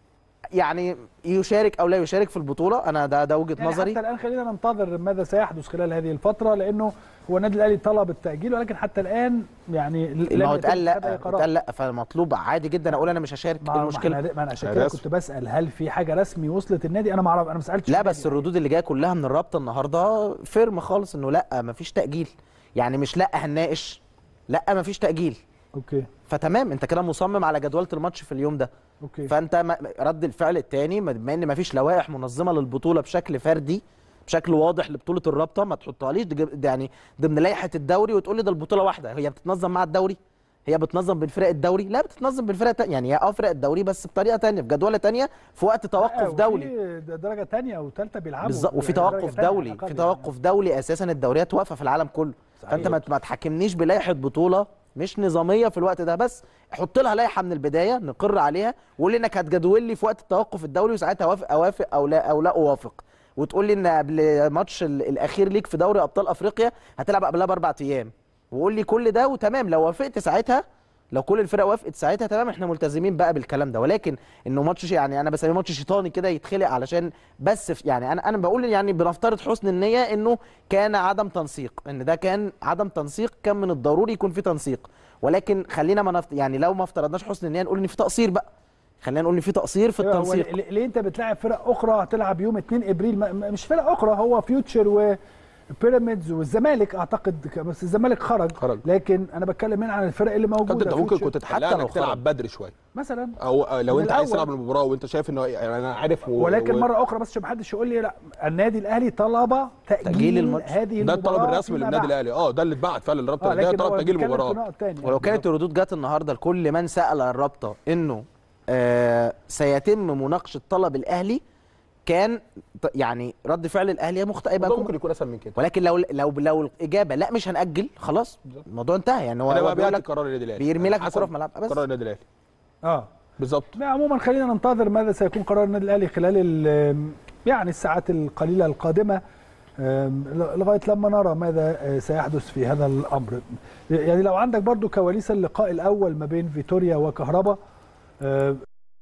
يعني يشارك او لا يشارك في البطوله انا ده ده وجهه يعني نظري حتى الان خلينا ننتظر ماذا سيحدث خلال هذه الفتره لانه هو النادي الاهلي طلب التاجيل ولكن حتى الان يعني لم ما هو يتم اتقال اتخاذ أي لا قرار. اتقال لا فمطلوب عادي جدا اقول انا مش هشارك ما ايه ما المشكله احنا- ما انا عشان كده رسمي. كنت بسال هل في حاجه رسمي وصلت النادي انا ما اعرف انا ما سالتش لا النادي. بس الردود اللي جايه كلها من الرابطه النهارده فيرم خالص انه لا مفيش تاجيل يعني مش لا هنناقش لا مفيش تاجيل اوكي فتمام انت كده مصمم على جدوله الماتش في اليوم ده اوكي فانت ما- رد الفعل الثاني بما ان مفيش لوائح منظمه للبطوله بشكل فردي بشكل واضح لبطوله الرابطه ما تحطهاليش دي- دي يعني ضمن لائحه الدوري وتقول لي ده البطوله واحده هي بتتنظم مع الدوري هي بتنظم بين فرق الدوري لا بتتنظم بين فرق تانية يعني هي اه فرق الدوري بس بطريقه تانية في جدوله تانية في وقت لا، توقف وفي دولي درجه ثانيه او ثالثه بيلعبوا بالظبط وفي يعني درجة توقف تانية على دولي الأقل في يعني. توقف دولي اساسا الدوريات واقفه في العالم كله فانت ما ما تحكمنيش بلائحه بطوله مش نظاميه في الوقت ده بس حط لها لائحه من البدايه نقر عليها وقول لي انك هتجدول لي في وقت التوقف الدولي وساعتها اوافق اوافق او لا او لا اوافق وتقول لي ان قبل ماتش ال- الاخير ليك في دوري ابطال افريقيا هتلعب قبلها باربع ايام وقول لي كل ده وتمام لو وافقت ساعتها لو كل الفرق وافقت ساعتها تمام احنا ملتزمين بقى بالكلام ده ولكن انه ماتش يعني انا بسميه ماتش شيطاني كده يتخلق علشان بس في يعني انا انا بقول يعني بنفترض حسن النيه انه كان عدم تنسيق ان ده كان عدم تنسيق كان من الضروري يكون في تنسيق ولكن خلينا ما نفت... يعني لو ما افترضناش حسن النيه نقول ان في تقصير بقى خلينا نقول ان في تقصير في أيوة، هو التنسيق ليه ليه انت بتلاعب فرق اخرى هتلعب يوم 2 ابريل ما- ما- مش فرق اخرى هو فيوتشر وبيراميدز والزمالك اعتقد ك- بس الزمالك خرج خرج. لكن انا بتكلم هنا عن الفرق اللي موجوده كابتن انت ممكن فيوتشر كنت تحلها حتى لو انك تلعب خرج. بدري شويه مثلا او أو لو من انت عايز الأول. تلعب المباراه وانت شايف انه يعني انا عارف و... ولكن و... مره اخرى بس عشان ما حدش يقول لي لا النادي الاهلي طلب تاجيل, تأجيل الماتش. هذه ده المباراه الطلب الرسمي فيما للنادي بعد. الاهلي اه ده اللي اتبعت فعلا للرابطه اه ده لكن طلب هو تاجيل بيتكلم في المباراه نقط تانية. ولو كانت الردود جت النهارده لكل من سال الرابطه انه آه سيتم مناقشه طلب الاهلي كان ط- يعني رد فعل الاهلي مخت... يبقى ده يكون- ممكن يكون اسهل من كده ولكن لو لو لو الاجابه لا مش هنأجل خلاص الموضوع انتهى يعني هو انا هو بقى بيقول بيعطي لك قرار النادي الاهلي بيرمي لك حسب الكرة في ملعبها بس. قرار النادي الاهلي اه بالظبط لا، عموما خلينا ننتظر ماذا سيكون قرار النادي الاهلي خلال ال- يعني الساعات القليله القادمه آم، لغايه لما نرى ماذا آه، سيحدث في هذا الامر يعني لو عندك برضو كواليس اللقاء الاول ما بين فيتوريا وكهربا آه،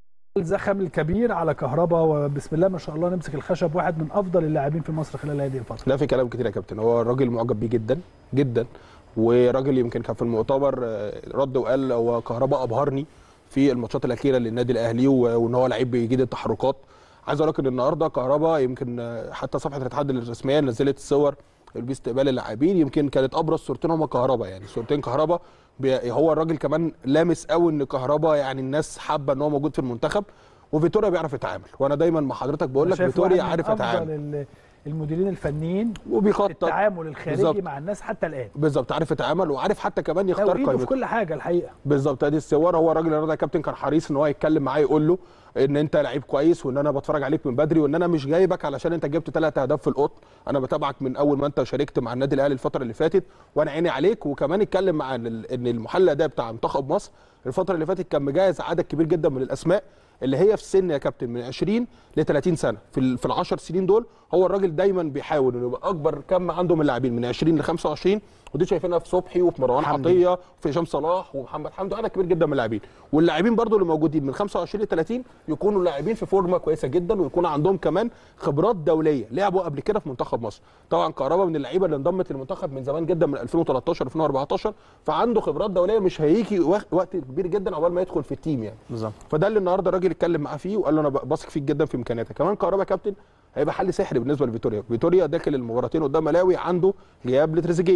الزخم الكبير على كهربا وبسم الله ما شاء الله نمسك الخشب واحد من افضل اللاعبين في مصر خلال هذه الفتره لا في كلام كتير يا كابتن هو الراجل معجب بيه جدا جدا وراجل يمكن كان في المؤتمر آه، رد وقال هو كهرباء ابهرني في الماتشات الاخيره للنادي الاهلي و- وان هو لعيب بيجيد التحركات عايز اقول لك ان النهارده كهرباء يمكن آه، حتى صفحه الاتحاد الرسميه نزلت الصور باستقبال اللاعبين يمكن كانت ابرز صورتين هما كهرباء يعني صورتين كهرباء بي- هو الراجل كمان لامس قوي ان كهرباء يعني الناس حابه ان هو موجود في المنتخب وفيتوريا بيعرف يتعامل وانا دايما مع حضرتك بقول أنا لك شايف فيتوريا واحد من عارف أفضل يتعامل ال- المديرين الفنيين وبيخطط التعامل الخارجي بالظبط. مع الناس حتى الان بالظبط عارف يتعامل وعارف حتى كمان لا، يختار وإيده في قائمته كل حاجه الحقيقه بالظبط ادي الصور هو الراجل النهارده يا كابتن كان حريص ان هو يتكلم معاه يقول له ان انت لعيب كويس وان انا بتفرج عليك من بدري وان انا مش جايبك علشان انت جبت ثلاث اهداف في القط انا بتابعك من اول ما انت شاركت مع النادي الاهلي الفتره اللي فاتت وانا عيني عليك وكمان اتكلم مع ال- ان المحلل الاداء بتاع منتخب مصر الفتره اللي فاتت كان مجهز عدد كبير جدا من الاسماء اللي هي في السن يا كابتن من 20 ل 30 سنه في ال في ال 10 سنين دول هو الراجل دايما بيحاول انه يبقى اكبر كم عنده من اللاعبين من 20 ل 25 ودي شايفينها في صبحي وفي مروان حمدي. عطيه وفي هشام صلاح ومحمد حمدي عدد كبير جدا من اللاعبين واللاعبين برضو اللي موجودين من 25 ل 30 يكونوا لاعبين في فورمه كويسه جدا ويكون عندهم كمان خبرات دوليه لعبوا قبل كده في منتخب مصر طبعا كهربا من اللعيبه اللي انضمت للمنتخب من زمان جدا من 2013 2014 فعنده خبرات دوليه مش هيجي وق- وقت كبير جدا عقبال ما يدخل في التيم يعني بالظبط فده اللي النهارده الراجل اتكلم معاه فيه وقال له انا بثق فيك جدا في امكانياتك كمان كهربا كابتن هيبقى حل سحري بالنسبه لفيتوريا فيتوريا داخل المباراتين قدام ملاوي عنده غياب لتريزيجيه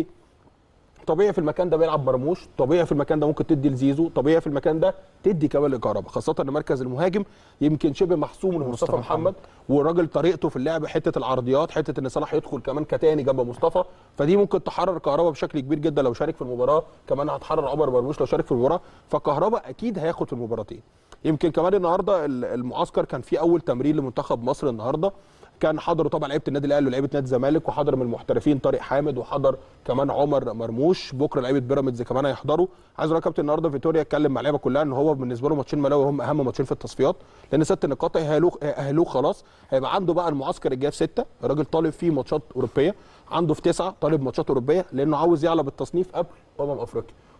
طبيعي في المكان ده بيلعب مرموش طبيعي في المكان ده ممكن تدي لزيزو طبيعي في المكان ده تدي كمان لكهربا خاصه ان مركز المهاجم يمكن شبه محسوم لمصطفى مصطفى محمد والراجل طريقته في اللعب حته العرضيات حته ان صلاح يدخل كمان كتاني جنب مصطفى فدي ممكن تحرر كهربا بشكل كبير جدا لو شارك في المباراه كمان هتحرر عمر مرموش لو شارك في المباراه فكهربا اكيد هياخد في المباراتين يمكن كمان النهارده ال- المعسكر كان فيه اول تمرين لمنتخب مصر النهارده كان حضروا طبعا لعيبه النادي الاهلي ولعيبه نادي الزمالك وحضر من المحترفين طارق حامد وحضر كمان عمر مرموش بكره لعيبه بيراميدز كمان هيحضروا عايز اقول لك يا كابتن النهارده فيتوريا اتكلم مع اللعيبه كلها ان هو بالنسبه له ماتشين ملاوي هم اهم ماتشين في التصفيات لان ست نقاط هيأهلوه هيأهلوه خلاص هيبقى عنده بقى المعسكر الجاي في سته الراجل طالب فيه ماتشات اوروبيه عنده في تسعه طالب ماتشات اوروبيه لانه عاوز يعلى بالتصنيف قبل امم افريقيا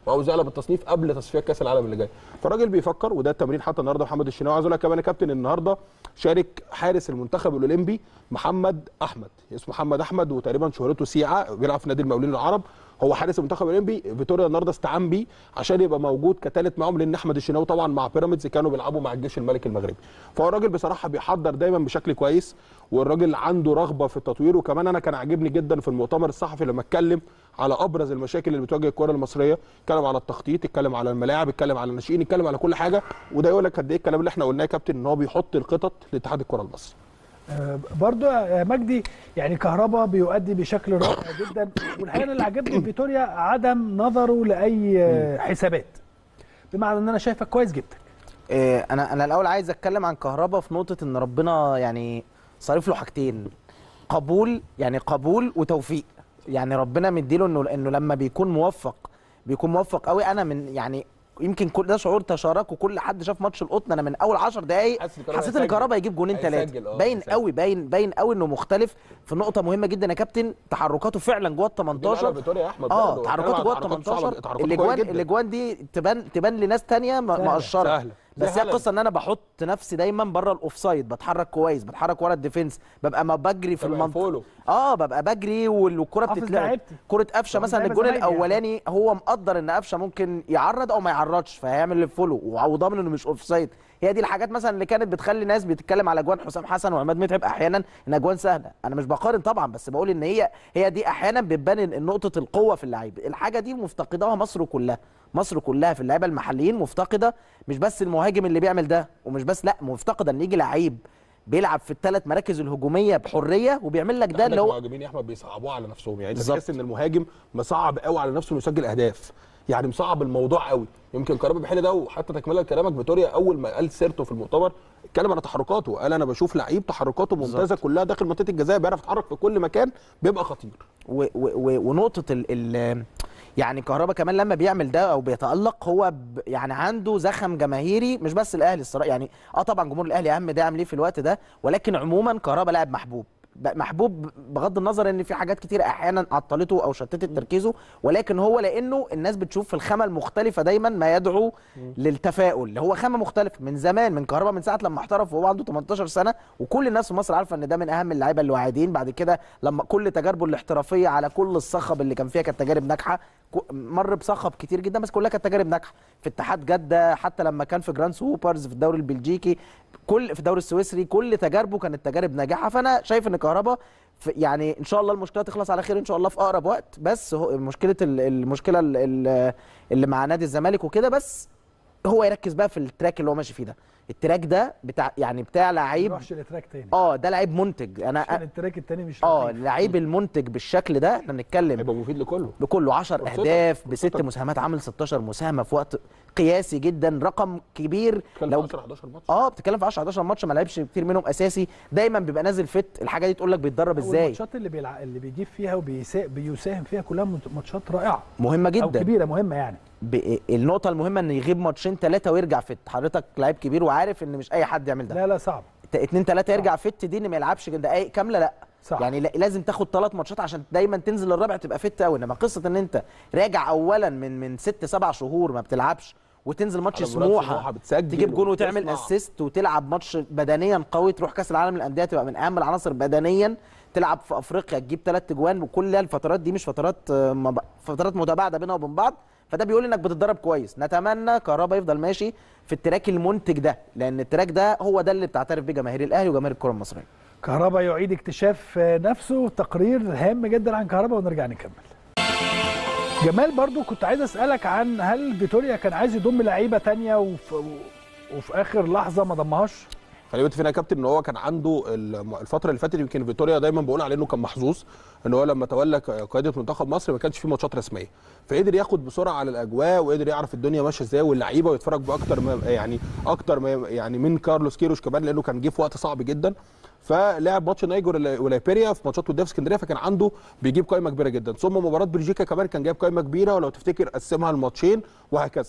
وعاوز يعلى بالتصنيف قبل تصفيات كاس العالم اللي جاي فالراجل بيفكر وده التمرين حتى النهارده محمد الشناوي عايز اقول لك كمان يا كابتن النهارده شارك حارس المنتخب الاولمبي محمد احمد اسمه محمد احمد وتقريبا شهرته سيعه بيلعب في نادي المقاولين العرب هو حارس المنتخب الاولمبي فيتوريا النهارده استعان بيه عشان يبقى موجود كثالث معاهم لان احمد الشناوي طبعا مع بيراميدز كانوا بيلعبوا مع الجيش الملكي المغربي فهو الراجل بصراحه بيحضر دايما بشكل كويس والراجل عنده رغبه في التطوير وكمان انا كان عاجبني جدا في المؤتمر الصحفي لما اتكلم على ابرز المشاكل اللي بتواجه الكره المصريه اتكلم على التخطيط اتكلم على الملاعب اتكلم على الناشئين اتكلم على كل حاجه وده يقول لك قد ايه الكلام اللي احنا قلناه يا كابتن ان هو بيحط الخطط لاتحاد الكره المصري آه، برضو يا مجدي يعني كهربا بيؤدي بشكل رائع جدا والحقيقه أنا اللي عجبني في فيتوريا عدم نظره لاي آه، حسابات بمعنى ان انا شايفك كويس جدا إيه، انا انا الاول عايز اتكلم عن كهربا في نقطه ان ربنا يعني صارف له حاجتين قبول يعني قبول وتوفيق يعني ربنا مديله انه انه لما بيكون موفق بيكون موفق قوي انا من يعني يمكن كل ده شعور تشاركه كل حد شاف ماتش القطن انا من اول 10 دقائق حاسس إن كهربا حسيت ان هيسجل. كهربا هيجيب جونين هيسجل، ثلاثه آه، باين هيسجل. قوي باين باين قوي انه مختلف في نقطه مهمه جدا يا كابتن تحركاته فعلا جوه ال 18 فيتوريا يا احمد اه برضه. تحركاته جوه ال تحركاته صعبة- 18 تحركاته الاجوان قوية جدا. الاجوان دي تبان تبان لناس تانية م- سهلة، مقشره سهلة. زي بس هي هالاند. القصه ان انا بحط نفسي دايما بره الاوفسايد بتحرك كويس بتحرك ورا الديفنس ببقى ما بجري في تبقى المنطقه فولو. اه ببقى بجري وال- والكره حافظ بتتلعب لعيبتي. كره قفشه حافظ مثلا لعيبة الجون زمايلي يعني. الاولاني هو مقدر ان قفشه ممكن يعرض او ما يعرضش فهيعمل الفولو وضامن انه مش اوفسايد هي دي الحاجات مثلا اللي كانت بتخلي ناس بتتكلم على اجوان حسام حسن وعماد متعب احيانا ان اجوان سهله انا مش بقارن طبعا بس بقول ان هي هي دي احيانا بتبان إن نقطه القوه في اللعيب الحاجه دي مفتقداها مصر كلها مصر كلها في اللعيبه المحليين مفتقده مش بس المهاجم اللي بيعمل ده ومش بس لا مفتقده ان يجي لعيب بيلعب في الثلاث مراكز الهجوميه بحريه وبيعمل لك ده عندك اللي هو مهاجمين يا احمد بيصعبوها على نفسهم يعني انت بالظبط. تحس ان المهاجم مصعب قوي على نفسه انه يسجل اهداف يعني مصعب الموضوع قوي يمكن كهربا بيحل ده وحتى تكمله لكلامك فيتوريا اول ما قال سيرته في المؤتمر اتكلم على تحركاته قال انا بشوف لعيب تحركاته ممتازه كلها داخل منطقه الجزاء بيعرف يتحرك في كل مكان بيبقى خطير و و و ونقطه ال ال يعني كهربا كمان لما بيعمل ده او بيتالق هو ب يعني عنده زخم جماهيري مش بس الاهلي الصراحه يعني اه طبعا جمهور الاهلي اهم داعم ليه في الوقت ده ولكن عموما كهربا لاعب محبوب ب- محبوب بغض النظر ان في حاجات كتير احيانا عطلته او شتتت تركيزه ولكن هو لانه الناس بتشوف في الخامه المختلفه دايما ما يدعو للتفاؤل اللي هو خامه مختلفه من زمان من كهربا من ساعه لما احترف وهو عنده 18 سنه وكل الناس في مصر عارفه ان ده من اهم اللعيبه الواعدين بعد كده لما كل تجاربه الاحترافيه على كل الصخب اللي كان فيها كانت تجارب ناجحه كو- مر بصخب كتير جدا بس كلها كانت تجارب ناجحه في اتحاد جده حتى لما كان في جراند سوبرز في الدوري البلجيكي كل في الدوري السويسري كل تجاربه كانت تجارب ناجحه فانا شايف ان كهربا في- يعني ان شاء الله المشكله تخلص على خير ان شاء الله في اقرب وقت بس هو مشكله ال- المشكله ال- ال- اللي مع نادي الزمالك وكده بس هو يركز بقى في التراك اللي هو ماشي فيه ده التراك ده بتاع يعني بتاع ما لعيب نروحش لتراك تاني اه ده لعيب منتج عشان انا التراك التاني مش اه لطيف. اللعيب المنتج بالشكل ده احنا بنتكلم هيبقى مفيد لكله بكله 10 فرصتك- اهداف بست فرصتك. مساهمات عامل 16 مساهمه في وقت قياسي جدا رقم كبير كان لو 10 11 ماتش اه بتتكلم في 10 11 ماتش ما لعبش كتير منهم اساسي دايما بيبقى نازل فت الحاجه دي تقول لك بيتدرب ازاي والماتشات اللي بيلع... اللي بيجيب فيها وبيساهم فيها كلها مت- ماتشات رائعه مهمه او جدا كبيره مهمه يعني ب... النقطه المهمه ان يغيب ماتشين ثلاثه ويرجع فت حضرتك لعيب كبير وعارف ان مش اي حد يعمل ده لا لا صعب ت- اتنين تلاته يرجع فت دي ان ما يلعبش دقايق كامله لا صح. يعني لا- لازم تاخد ثلاث ماتشات عشان دايما تنزل الرابع تبقى فت قوي انما قصه ان انت راجع اولا من من ست سبع شهور ما بتلعبش وتنزل ماتش على مباراة سموحه سموحة بتسجل تجيب جون وتعمل وتصنع. اسيست وتلعب ماتش بدنيا قوي تروح كاس العالم للانديه تبقى من اهم العناصر بدنيا تلعب في افريقيا تجيب ثلاث اجوان وكل الفترات دي مش فترات آه، مب- فترات متباعده بينها وبين بعض فده بيقول انك بتتدرب كويس نتمنى كهربا يفضل ماشي في التراك المنتج ده لان التراك ده هو ده اللي بتعترف بيه جماهير الاهلي وجماهير الكره المصريه كهربا يعيد اكتشاف نفسه تقرير هام جدا عن كهربا ونرجع نكمل جمال برضو كنت عايز اسالك عن هل فيتوريا كان عايز يضم لعيبه تانية وفي, وفي اخر لحظه ما ضمهاش خلي بالك فينا يا كابتن ان هو كان عنده الم- الفتره اللي فاتت يمكن فيتوريا دايما بقول عليه انه كان محظوظ ان هو لما تولى ك- قياده منتخب مصر ما كانش فيه ماتشات رسميه فقدر ياخد بسرعه على الاجواء وقدر يعرف الدنيا ماشيه ازاي واللعيبه ويتفرج باكتر ما يعني اكتر ما يعني من كارلوس كيروش كمان لانه كان جه في وقت صعب جدا فلعب ماتش نيجر ولا- ولايبيريا في ماتشات وديه في اسكندريه فكان عنده بيجيب قائمه كبيره جدا ثم مباراه بلجيكا كمان كان جايب قائمه كبيره ولو تفتكر قسمها لماتشين وهكذا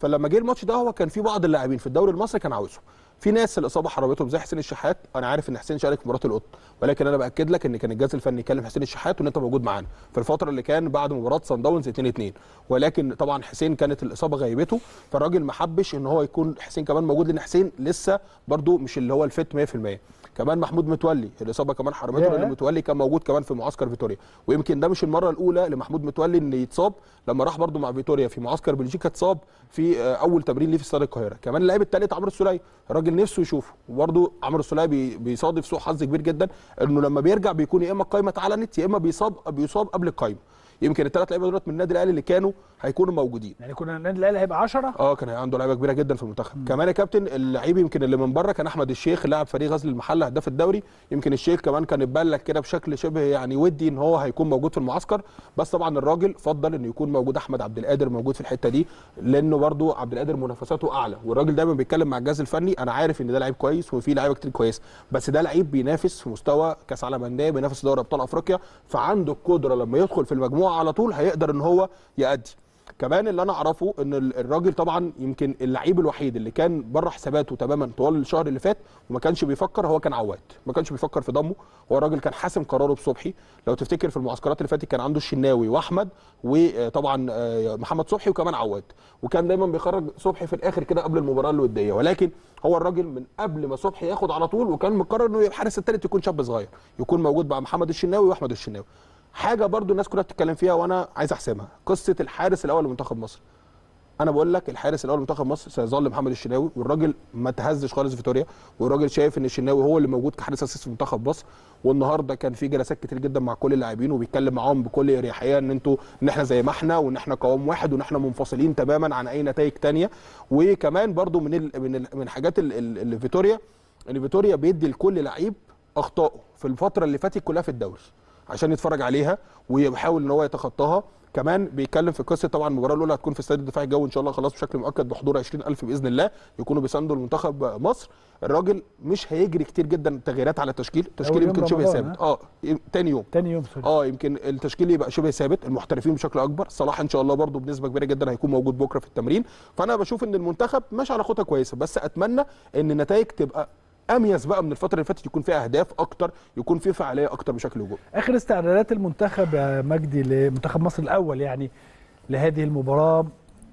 فلما جه الماتش ده هو كان في بعض اللاعبين في الدوري المصري كان عاوزهم في ناس الاصابه حرمتهم زي حسين الشحات انا عارف ان حسين شارك في مباراه القطن ولكن انا باكد لك ان كان الجهاز الفني يكلم حسين الشحات وان انت موجود معانا في الفتره اللي كان بعد مباراه صن داونز 2 2 ولكن طبعا حسين كانت الاصابه غيبته فالراجل ما حبش ان هو يكون حسين كمان موجود لان حسين لسه برده مش اللي هو الفت 100% كمان محمود متولي الاصابه كمان حرمته ياه. لان متولي كان موجود كمان في معسكر فيتوريا ويمكن ده مش المره الاولى لمحمود متولي ان يتصاب لما راح برده مع فيتوريا في معسكر بلجيكا اتصاب في آه، اول تمرين ليه في استاد القاهره كمان اللاعب الثالث عمرو السوليه الراجل نفسه يشوفه وبرده عمرو السوليه بي- بيصادف سوء حظ كبير جدا انه لما بيرجع بيكون يا اما القايمه اتعلنت يا اما بيصاب بيصاب قبل القايمه يمكن الثلاث لعيبه دولت من النادي الاهلي اللي كانوا هيكونوا موجودين يعني كنا النادي الاهلي هيبقى 10 اه كان عنده لعيبه كبيره جدا في المنتخب كمان يا كابتن اللعيب يمكن اللي من بره كان احمد الشيخ لاعب فريق غزل المحله هداف الدوري يمكن الشيخ كمان كان اتبلغ كده بشكل شبه يعني ودي ان هو هيكون موجود في المعسكر بس طبعا الراجل فضل انه يكون موجود احمد عبد القادر موجود في الحته دي لانه برضو عبد القادر منافساته اعلى والراجل دايما بيتكلم مع الجهاز الفني انا عارف ان ده لعيب كويس وفي لعيبه كتير كويس بس ده لعيب بينافس في مستوى كاس عالم انديه بينافس في دوري ابطال افريقيا فعنده القدره لما يدخل في المجموعه على طول هيقدر ان هو يأدي كمان اللي انا اعرفه ان ال- الراجل طبعا يمكن اللعيب الوحيد اللي كان بره حساباته تماما طوال الشهر اللي فات وما كانش بيفكر هو كان عواد ما كانش بيفكر في ضمه هو الراجل كان حاسم قراره بصبحي لو تفتكر في المعسكرات اللي فاتت كان عنده الشناوي واحمد وطبعا آه، محمد صبحي وكمان عواد وكان دايما بيخرج صبحي في الاخر كده قبل المباراه الوديه ولكن هو الراجل من قبل ما صبحي ياخد على طول وكان مقرر انه الحارس الثالث يكون شاب صغير يكون موجود مع محمد الشناوي واحمد الشناوي حاجه برضو الناس كلها بتتكلم فيها وانا عايز احسمها قصه الحارس الاول لمنتخب مصر انا بقول لك الحارس الاول لمنتخب مصر سيظل محمد الشناوي والراجل ما تهزش خالص في فيتوريا والراجل شايف ان الشناوي هو اللي موجود كحارس اساسي في منتخب مصر والنهارده كان في جلسات كتير جدا مع كل اللاعبين وبيتكلم معاهم بكل اريحيه ان انتوا ان احنا زي ما احنا وان احنا قوام واحد وان احنا منفصلين تماما عن اي نتائج تانية وكمان برضو من ال من ال من حاجات ال- ال- اللي فيتوريا ان فيتوريا بيدي لكل لعيب اخطائه في الفتره اللي فاتت كلها في الدوري عشان يتفرج عليها ويحاول ان هو يتخطاها كمان بيتكلم في قصه طبعا المباراه الاولى هتكون في استاد الدفاع الجوي ان شاء الله خلاص بشكل مؤكد بحضور 20000 باذن الله يكونوا بيساندوا المنتخب مصر الراجل مش هيجري كتير جدا تغييرات على التشكيل التشكيل أول يوم يمكن شبه رمضان، ثابت اه تاني يوم تاني يوم سوري اه يمكن التشكيل يبقى شبه ثابت المحترفين بشكل اكبر صلاح ان شاء الله برضو بنسبه كبيره جدا هيكون موجود بكره في التمرين فانا بشوف ان المنتخب ماشي على خطه كويسه بس اتمنى ان النتائج تبقى اميز بقى من الفتره اللي فاتت يكون فيها اهداف اكتر يكون في فعاليه اكتر بشكل هجومي اخر استعدادات المنتخب يا مجدي لمنتخب مصر الاول يعني لهذه المباراه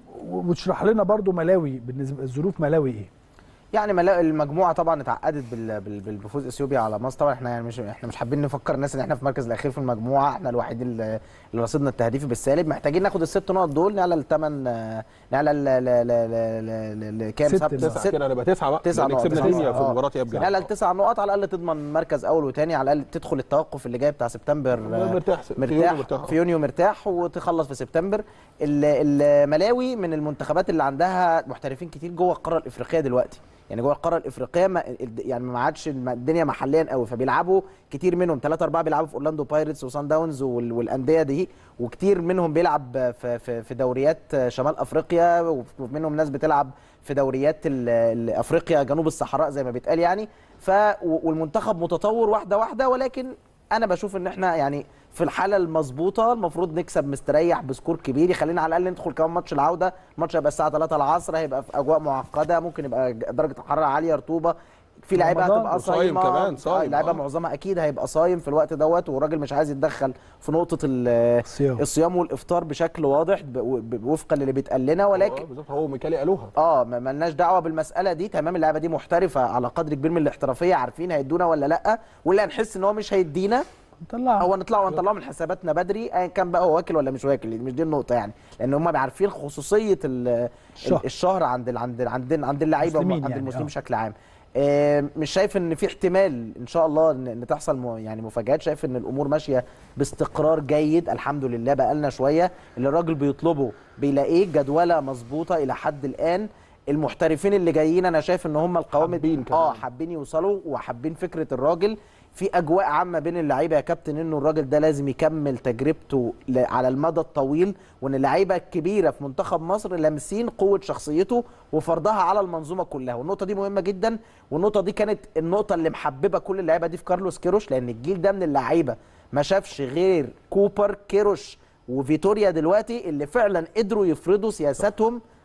وتشرح لنا برضو ملاوي بالنسبه ظروف ملاوي ايه يعني ملا- المجموعه طبعا اتعقدت بال- بال- بال- بفوز اثيوبيا على مصر طبعا احنا يعني مش احنا مش حابين نفكر الناس ان احنا في المركز الاخير في المجموعه احنا الوحيد اللي اللي رصيدنا التهديفي بالسالب محتاجين ناخد الست نقط دول نعلى الثمان نعلى ل- ل- ل- ل- ل- لكام ست سبت نقط. تسعه كده هنبقى تسعه بقى تسعة لأن نقط كسبنا تسعة دنيا نقط. في آه. مباراه يا بجد نعلى التسع نقط على الاقل تضمن مركز اول وثاني على الاقل تدخل التوقف اللي جاي بتاع سبتمبر آه، مرتاح في يونيو مرتاح مرتاح. في يونيو مرتاح وتخلص في سبتمبر ال- الملاوي من المنتخبات اللي عندها محترفين كتير جوه القاره الافريقيه دلوقتي يعني جوه القاره الافريقيه ما يعني ما عادش الم- الدنيا محليا قوي فبيلعبوا كتير منهم ثلاثة أربعة بيلعبوا في أورلاندو بايرتس وسان داونز وال- والأندية دي وكتير منهم بيلعب في في, في دوريات شمال أفريقيا ومنهم ناس بتلعب في دوريات ال- ال- أفريقيا جنوب الصحراء زي ما بيتقال يعني ف و- والمنتخب متطور واحدة واحدة ولكن أنا بشوف إن إحنا يعني في الحالة المظبوطة المفروض نكسب مستريح بسكور كبير يخلينا على الأقل ندخل كمان ماتش العودة الماتش هيبقى الساعة 3 العصر هيبقى في أجواء معقدة ممكن يبقى درجة الحرارة عالية رطوبة في لعيبه رمضان هتبقى وصايم صايمه كمان، صايم، آه، لعيبه آه. معظمها اكيد هيبقى صايم في الوقت دوت والراجل مش عايز يتدخل في نقطه ال- الصيام. الصيام والافطار بشكل واضح ب- ب- وفقا للي بيتقال لنا آه، ولكن بالظبط هو ميكالي قالوها اه ما ملناش دعوه بالمساله دي تمام اللعيبه دي محترفه على قدر كبير من الاحترافيه عارفين هيدونا ولا لا واللي هنحس ان هو مش هيدينا نطلعها هو نطلع ونطلعه من حساباتنا بدري ايا كان بقى هو واكل ولا مش واكل مش دي النقطه يعني لان هم عارفين خصوصيه ال- الشهر. الشهر عند ال- عند عند عند اللعيبه المسلمين عند يعني، المسلمين آه. بشكل عام آه، مش شايف ان في احتمال ان شاء الله ان إن تحصل م- يعني مفاجآت شايف ان الامور ماشيه باستقرار جيد الحمد لله بقى لنا شويه اللي الراجل بيطلبه بيلاقيه جدوله مظبوطه الى حد الان المحترفين اللي جايين انا شايف ان هم القوام حابين كمان. اه حابين يوصلوا وحابين فكره الراجل في اجواء عامه بين اللعيبه يا كابتن انه الراجل ده لازم يكمل تجربته ل- على المدى الطويل وان اللعيبه الكبيره في منتخب مصر لامسين قوه شخصيته وفرضها على المنظومه كلها والنقطه دي مهمه جدا والنقطه دي كانت النقطه اللي محببه كل اللعيبه دي في كارلوس كيروش لان الجيل ده من اللعيبه ما شافش غير كوبر كيروش وفيتوريا دلوقتي اللي فعلا قدروا يفرضوا سياساتهم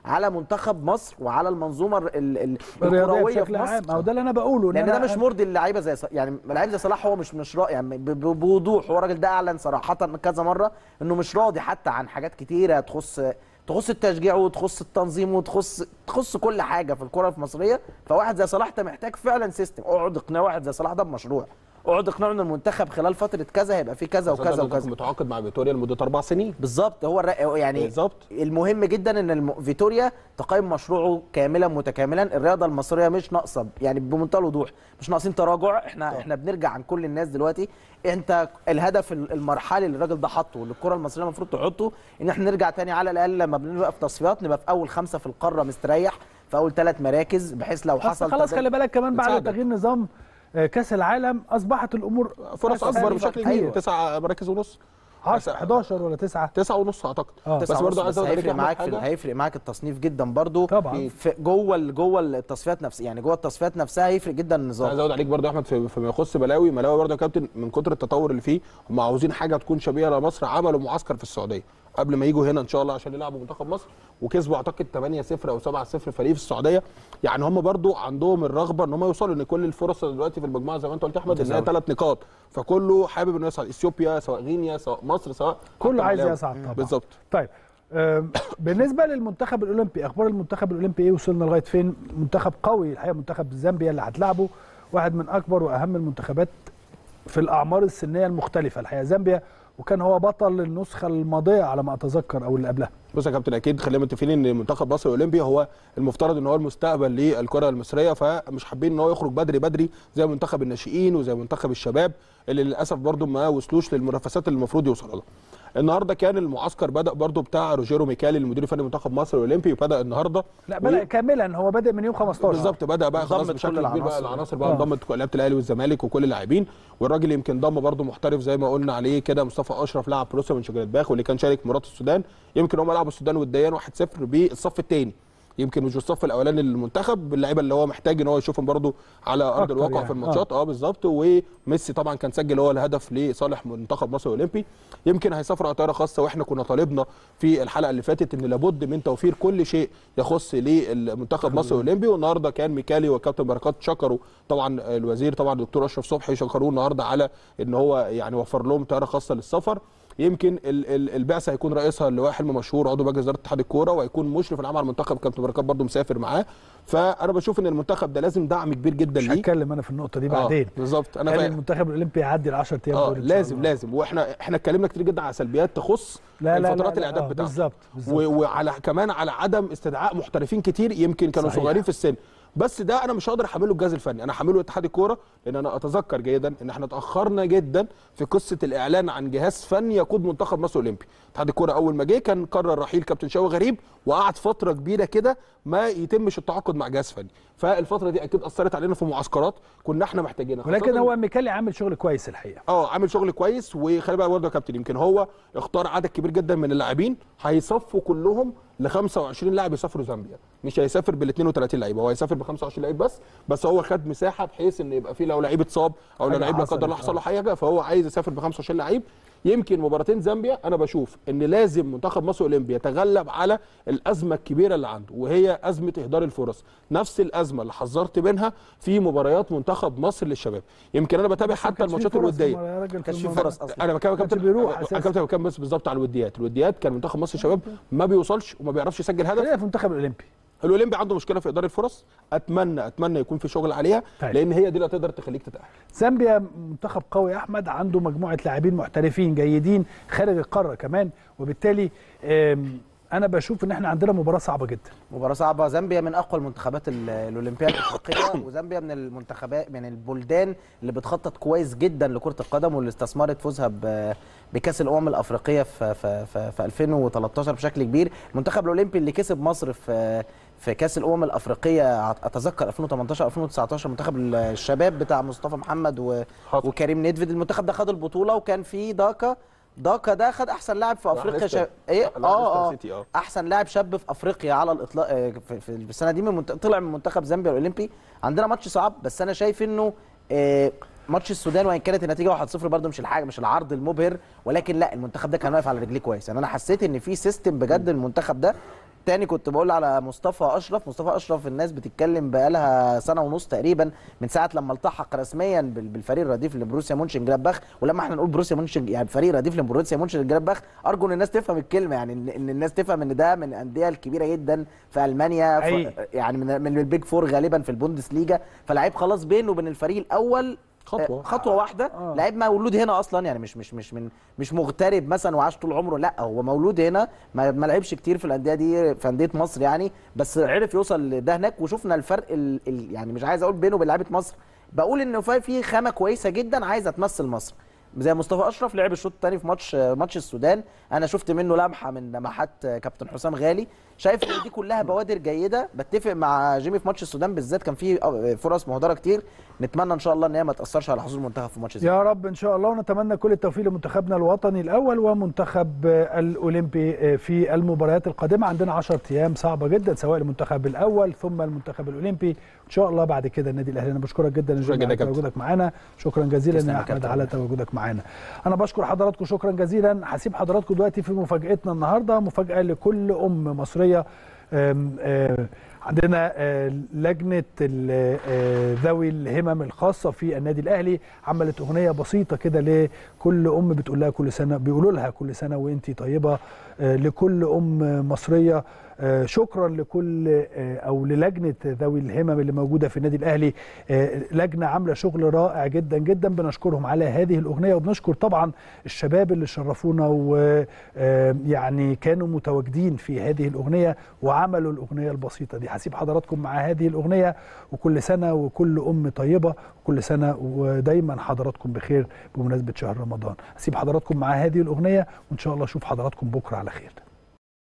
على منتخب مصر وعلى المنظومه ال- ال- الرياضيه الكرويه بشكل في مصر عام او ده اللي انا بقوله إن لان ده أنا- مش مرضي للعيبه زي ص- يعني لعيب زي صلاح هو مش مش را... يعني ب- ب- بوضوح هو الراجل ده اعلن صراحه كذا مره انه مش راضي حتى عن حاجات كتيره تخص تخص التشجيع وتخص التنظيم وتخص تخص كل حاجه في الكره المصريه فواحد زي صلاح ده محتاج فعلا سيستم اقعد اقنع واحد زي صلاح ده بمشروع اقعد اقنعه ان المنتخب خلال فتره كذا هيبقى فيه كذا وكذا وكذا متعاقد مع فيتوريا لمده اربع سنين بالظبط هو الر... يعني بالظبط. المهم جدا ان الم... فيتوريا تقيم مشروعه كاملا متكاملا الرياضه المصريه مش ناقصه يعني بمنتهى الوضوح مش ناقصين تراجع احنا طبعا. احنا بنرجع عن كل الناس دلوقتي انت الهدف ال- المرحلي اللي الراجل ده حاطه واللي الكره المصريه المفروض تحطه ان احنا نرجع تاني على الاقل لما بنبقى في تصفيات نبقى في اول خمسه في القاره مستريح في اول ثلاث مراكز بحيث لو بس حصل خلاص تدل- خلي بالك كمان بعد بتساعدك. تغيير نظام آه، كاس العالم اصبحت الامور فرص أسهل اكبر بشكل كبير بكتير. تسع مراكز ونص 10 11 ولا 9 تسعة ونص اعتقد آه. بس تسعة برضه ونص، عايز اقول هيفرق معاك في حاجه هيفرق معاك التصنيف جدا برضو طبعا. في جوه ال- جوه التصفيات نفسها يعني جوه التصفيات نفسها هيفرق جدا النظام عايز ازود عليك برضه يا احمد في- فيما يخص ملاوي ملاوي برضه يا كابتن من كتر التطور اللي فيه هم عاوزين حاجه تكون شبيهه لمصر عملوا معسكر في السعوديه قبل ما يجوا هنا ان شاء الله عشان يلعبوا منتخب مصر وكسبوا اعتقد 8 0 او 7 0 فريق في السعوديه يعني هم برضو عندهم الرغبه ان هم يوصلوا ان كل الفرص دلوقتي في المجموعه زي ما انت قلت يا احمد ان هي متساوية. ثلاث نقاط فكله حابب انه يصعد اثيوبيا سواء غينيا سواء مصر سواء كله حتى عايز ملاوي. يصعد طبعا بالظبط طيب آم، بالنسبه للمنتخب الاولمبي اخبار المنتخب الاولمبي ايه وصلنا لغايه فين منتخب قوي الحقيقه منتخب زامبيا اللي هتلعبه واحد من اكبر واهم المنتخبات في الاعمار السنيه المختلفه الحقيقه زامبيا وكان هو بطل النسخه الماضيه على ما اتذكر او اللي قبلها بص يا كابتن اكيد خلينا متفقين ان منتخب مصر الاولمبي هو المفترض ان هو المستقبل للكره المصريه فمش حابين ان هو يخرج بدري بدري زي منتخب الناشئين وزي منتخب الشباب اللي للاسف برضو ما وصلوش للمنافسات اللي المفروض يوصلوا لها. النهارده كان المعسكر بدا برضو بتاع روجيرو ميكالي المدير الفني لمنتخب مصر الاولمبي وبدا النهارده لا بدا كاملا هو بادئ من يوم 15 بالظبط بدا بقى خلاص انضمت بشكل كل كبير بقى العناصر. العناصر بقى آه. انضمت لعيبه الاهلي والزمالك وكل اللاعبين والراجل يمكن ضم برده محترف زي ما قلنا عليه كده مصطفى اشرف لاعب بروسيا من شجرة واللي كان شارك مرات السودان يمكن هم لعبوا السودان والديان 1-0 بالصف الثاني يمكن مش بالصف الاولاني للمنتخب باللعيبه اللي هو محتاج ان هو يشوفهم برده على ارض أكتر الواقع يعني. في الماتشات اه بالظبط وميسي طبعا كان سجل هو الهدف لصالح منتخب مصر الاولمبي يمكن هيسافروا على طياره خاصه واحنا كنا طالبنا في الحلقه اللي فاتت ان لابد من توفير كل شيء يخص للمنتخب مصر الاولمبي والنهارده كان ميكالي وكابتن بركات شكروا طبعا الوزير طبعا الدكتور اشرف صبحي شكروه النهارده على ان هو يعني وفر لهم طياره خاصه للسفر يمكن ال- ال- البعثه هيكون رئيسها اللواء حلمي مشهور عضو مجلس اداره اتحاد الكوره وهيكون مشرف العام على المنتخب كابتن بركات برضه مسافر معاه فانا بشوف ان المنتخب ده لازم دعم كبير جدا مش ليه هتكلم انا في النقطه دي آه، بعدين بالظبط انا خلي فاهم المنتخب الاولمبي يعدي ال 10 ايام اه دول إن شاء لازم الله. لازم واحنا احنا اتكلمنا كتير جدا على سلبيات تخص لا لا الفترات لا لا الاعداد آه، بتاعته بالظبط بالظبط و- وعلى كمان على عدم استدعاء محترفين كتير يمكن كانوا صحيح. صغيرين في السن بس ده انا مش هقدر احمله الجهاز الفني انا هحمله اتحاد الكوره لان انا اتذكر جيدا ان احنا اتاخرنا جدا في قصه الاعلان عن جهاز فني يقود منتخب مصر الاولمبي اتحاد الكوره اول ما جه كان قرر رحيل كابتن شوقي غريب وقعد فتره كبيره كده ما يتمش التعاقد مع جهاز فني فالفتره دي اكيد اثرت علينا في معسكرات كنا احنا محتاجينها ولكن خاصة هو ميكالي عامل شغل كويس الحقيقه اه عامل شغل كويس وخلي بالك برضه يا كابتن يمكن هو اختار عدد كبير جدا من اللاعبين هيصفوا كلهم ل 25 لاعب يسافروا زامبيا مش هيسافر بال 32 لعيب هو هيسافر ب 25 لعيب بس بس هو خد مساحه بحيث ان يبقى في لو لعيب اتصاب او لو حاجة لعيب لا حصلت، قدر الله حصل له آه. حاجه فهو عايز يسافر ب 25 لعيب يمكن مباراتين زامبيا انا بشوف ان لازم منتخب مصر اولمبي يتغلب على الازمه الكبيره اللي عنده وهي ازمه اهدار الفرص نفس الازمه اللي حذرت منها في مباريات منتخب مصر للشباب يمكن انا بتابع حتى الماتشات الوديه كانش كانش في فرص اصلا انا بتكلم كانش كابتن بيروح انا أساساً. كابتن بتكلم بس بالظبط على الوديات الوديات كان منتخب مصر الشباب ما بيوصلش وما بيعرفش يسجل هدف خلينا في المنتخب الاولمبي الاولمبي عنده مشكله في اداره الفرص اتمنى اتمنى يكون في شغل عليها طيب. لان هي دي اللي هتقدر تخليك تتاهل زامبيا منتخب قوي يا احمد عنده مجموعه لاعبين محترفين جيدين خارج القاره كمان وبالتالي آم، انا بشوف ان احنا عندنا مباراه صعبه جدا مباراة صعبة زامبيا من أقوى المنتخبات ال- الأولمبية الأفريقية وزامبيا من المنتخبات من البلدان اللي بتخطط كويس جدا لكرة القدم واللي استثمرت فوزها ب- بكأس الأمم الأفريقية في في في, في 2013 بشكل كبير المنتخب الأولمبي اللي كسب مصر في في كأس الأمم الأفريقية أتذكر 2018 2019 منتخب الشباب بتاع مصطفى محمد و حصل. وكريم نيدفيد المنتخب ده خد البطولة وكان فيه داكا داكا ده خد أحسن لاعب في أفريقيا ليستر. شاب ايه لا، اه ليستر اه سيتي، اه احسن لاعب شاب في افريقيا على الاطلاق آه، في في السنه دي من منت... طلع من منتخب زامبيا الاولمبي عندنا ماتش صعب بس انا شايف انه آه، ماتش السودان وان كانت النتيجه 1-0 برده مش الحاجه مش العرض المبهر ولكن لا المنتخب ده كان واقف على رجليه كويس يعني انا حسيت ان في سيستم بجد المنتخب ده تاني كنت بقول على مصطفى اشرف مصطفى اشرف الناس بتتكلم بقالها سنه ونص تقريبا من ساعه لما التحق رسميا بال- بالفريق الرديف لبروسيا مونشن جلادباخ ولما احنا نقول بروسيا مونشن يعني فريق رديف لبروسيا مونشن جلادباخ ارجو ان الناس تفهم الكلمه يعني ان إن الناس تفهم ان ده من الانديه الكبيره جدا في المانيا ف- أي. يعني من من البيج فور غالبا في البوندسليجا فلعيب خلاص بينه وبين الفريق الاول خطوة. آه، خطوه واحده آه. لعيب مولود هنا اصلا يعني مش مش مش من مش مغترب مثلا وعاش طول عمره لا هو مولود هنا ما, ما لعبش كتير في الانديه دي في انديه مصر يعني بس عرف يوصل لده هناك وشفنا الفرق ال ال يعني مش عايز اقول بينه وبين لعيبه مصر بقول انه في في خامه كويسه جدا عايزه تمثل مصر زي مصطفى اشرف لعب الشوط الثاني في ماتش ماتش السودان انا شفت منه لمحه من لمحات كابتن حسام غالي شايف ان دي كلها بوادر جيده بتفق مع جيمي في ماتش السودان بالذات كان في فرص مهدره كتير نتمنى ان شاء الله ان هي ما تاثرش على حظوظ المنتخب في ماتش السودان يا رب ان شاء الله ونتمنى كل التوفيق لمنتخبنا الوطني الاول ومنتخب الاولمبي في المباريات القادمه عندنا 10 ايام صعبه جدا سواء المنتخب الاول ثم المنتخب الاولمبي ان شاء الله بعد كده النادي الاهلي انا بشكرك جدا يا شكرا جيمي جدا على يا كابتن. تواجدك معانا شكرا جزيلا تسلم يا يا احمد كابتن. على تواجدك معانا انا بشكر حضراتكم شكرا جزيلا هسيب حضراتكم دلوقتي في مفاجاتنا النهارده مفاجاه لكل ام مصريه أم، آه، عندنا آه، لجنه ال- آه، ذوي الهمم الخاصه في النادي الاهلي عملت اغنيه بسيطه كده لكل ام بتقول لها كل سنه بيقولوا لها كل سنه وانت طيبه آه، لكل ام مصريه آه، شكرا لكل آه، او للجنه ذوي الهمم اللي موجوده في النادي الاهلي آه، لجنه عامله شغل رائع جدا جدا بنشكرهم على هذه الاغنيه وبنشكر طبعا الشباب اللي شرفونا ويعني كانوا متواجدين في هذه الاغنيه وعملوا الاغنيه البسيطه دي هسيب حضراتكم مع هذه الاغنيه وكل سنه وكل ام طيبه وكل سنه ودايما حضراتكم بخير بمناسبه شهر رمضان هسيب حضراتكم مع هذه الاغنيه وان شاء الله اشوف حضراتكم بكره على خير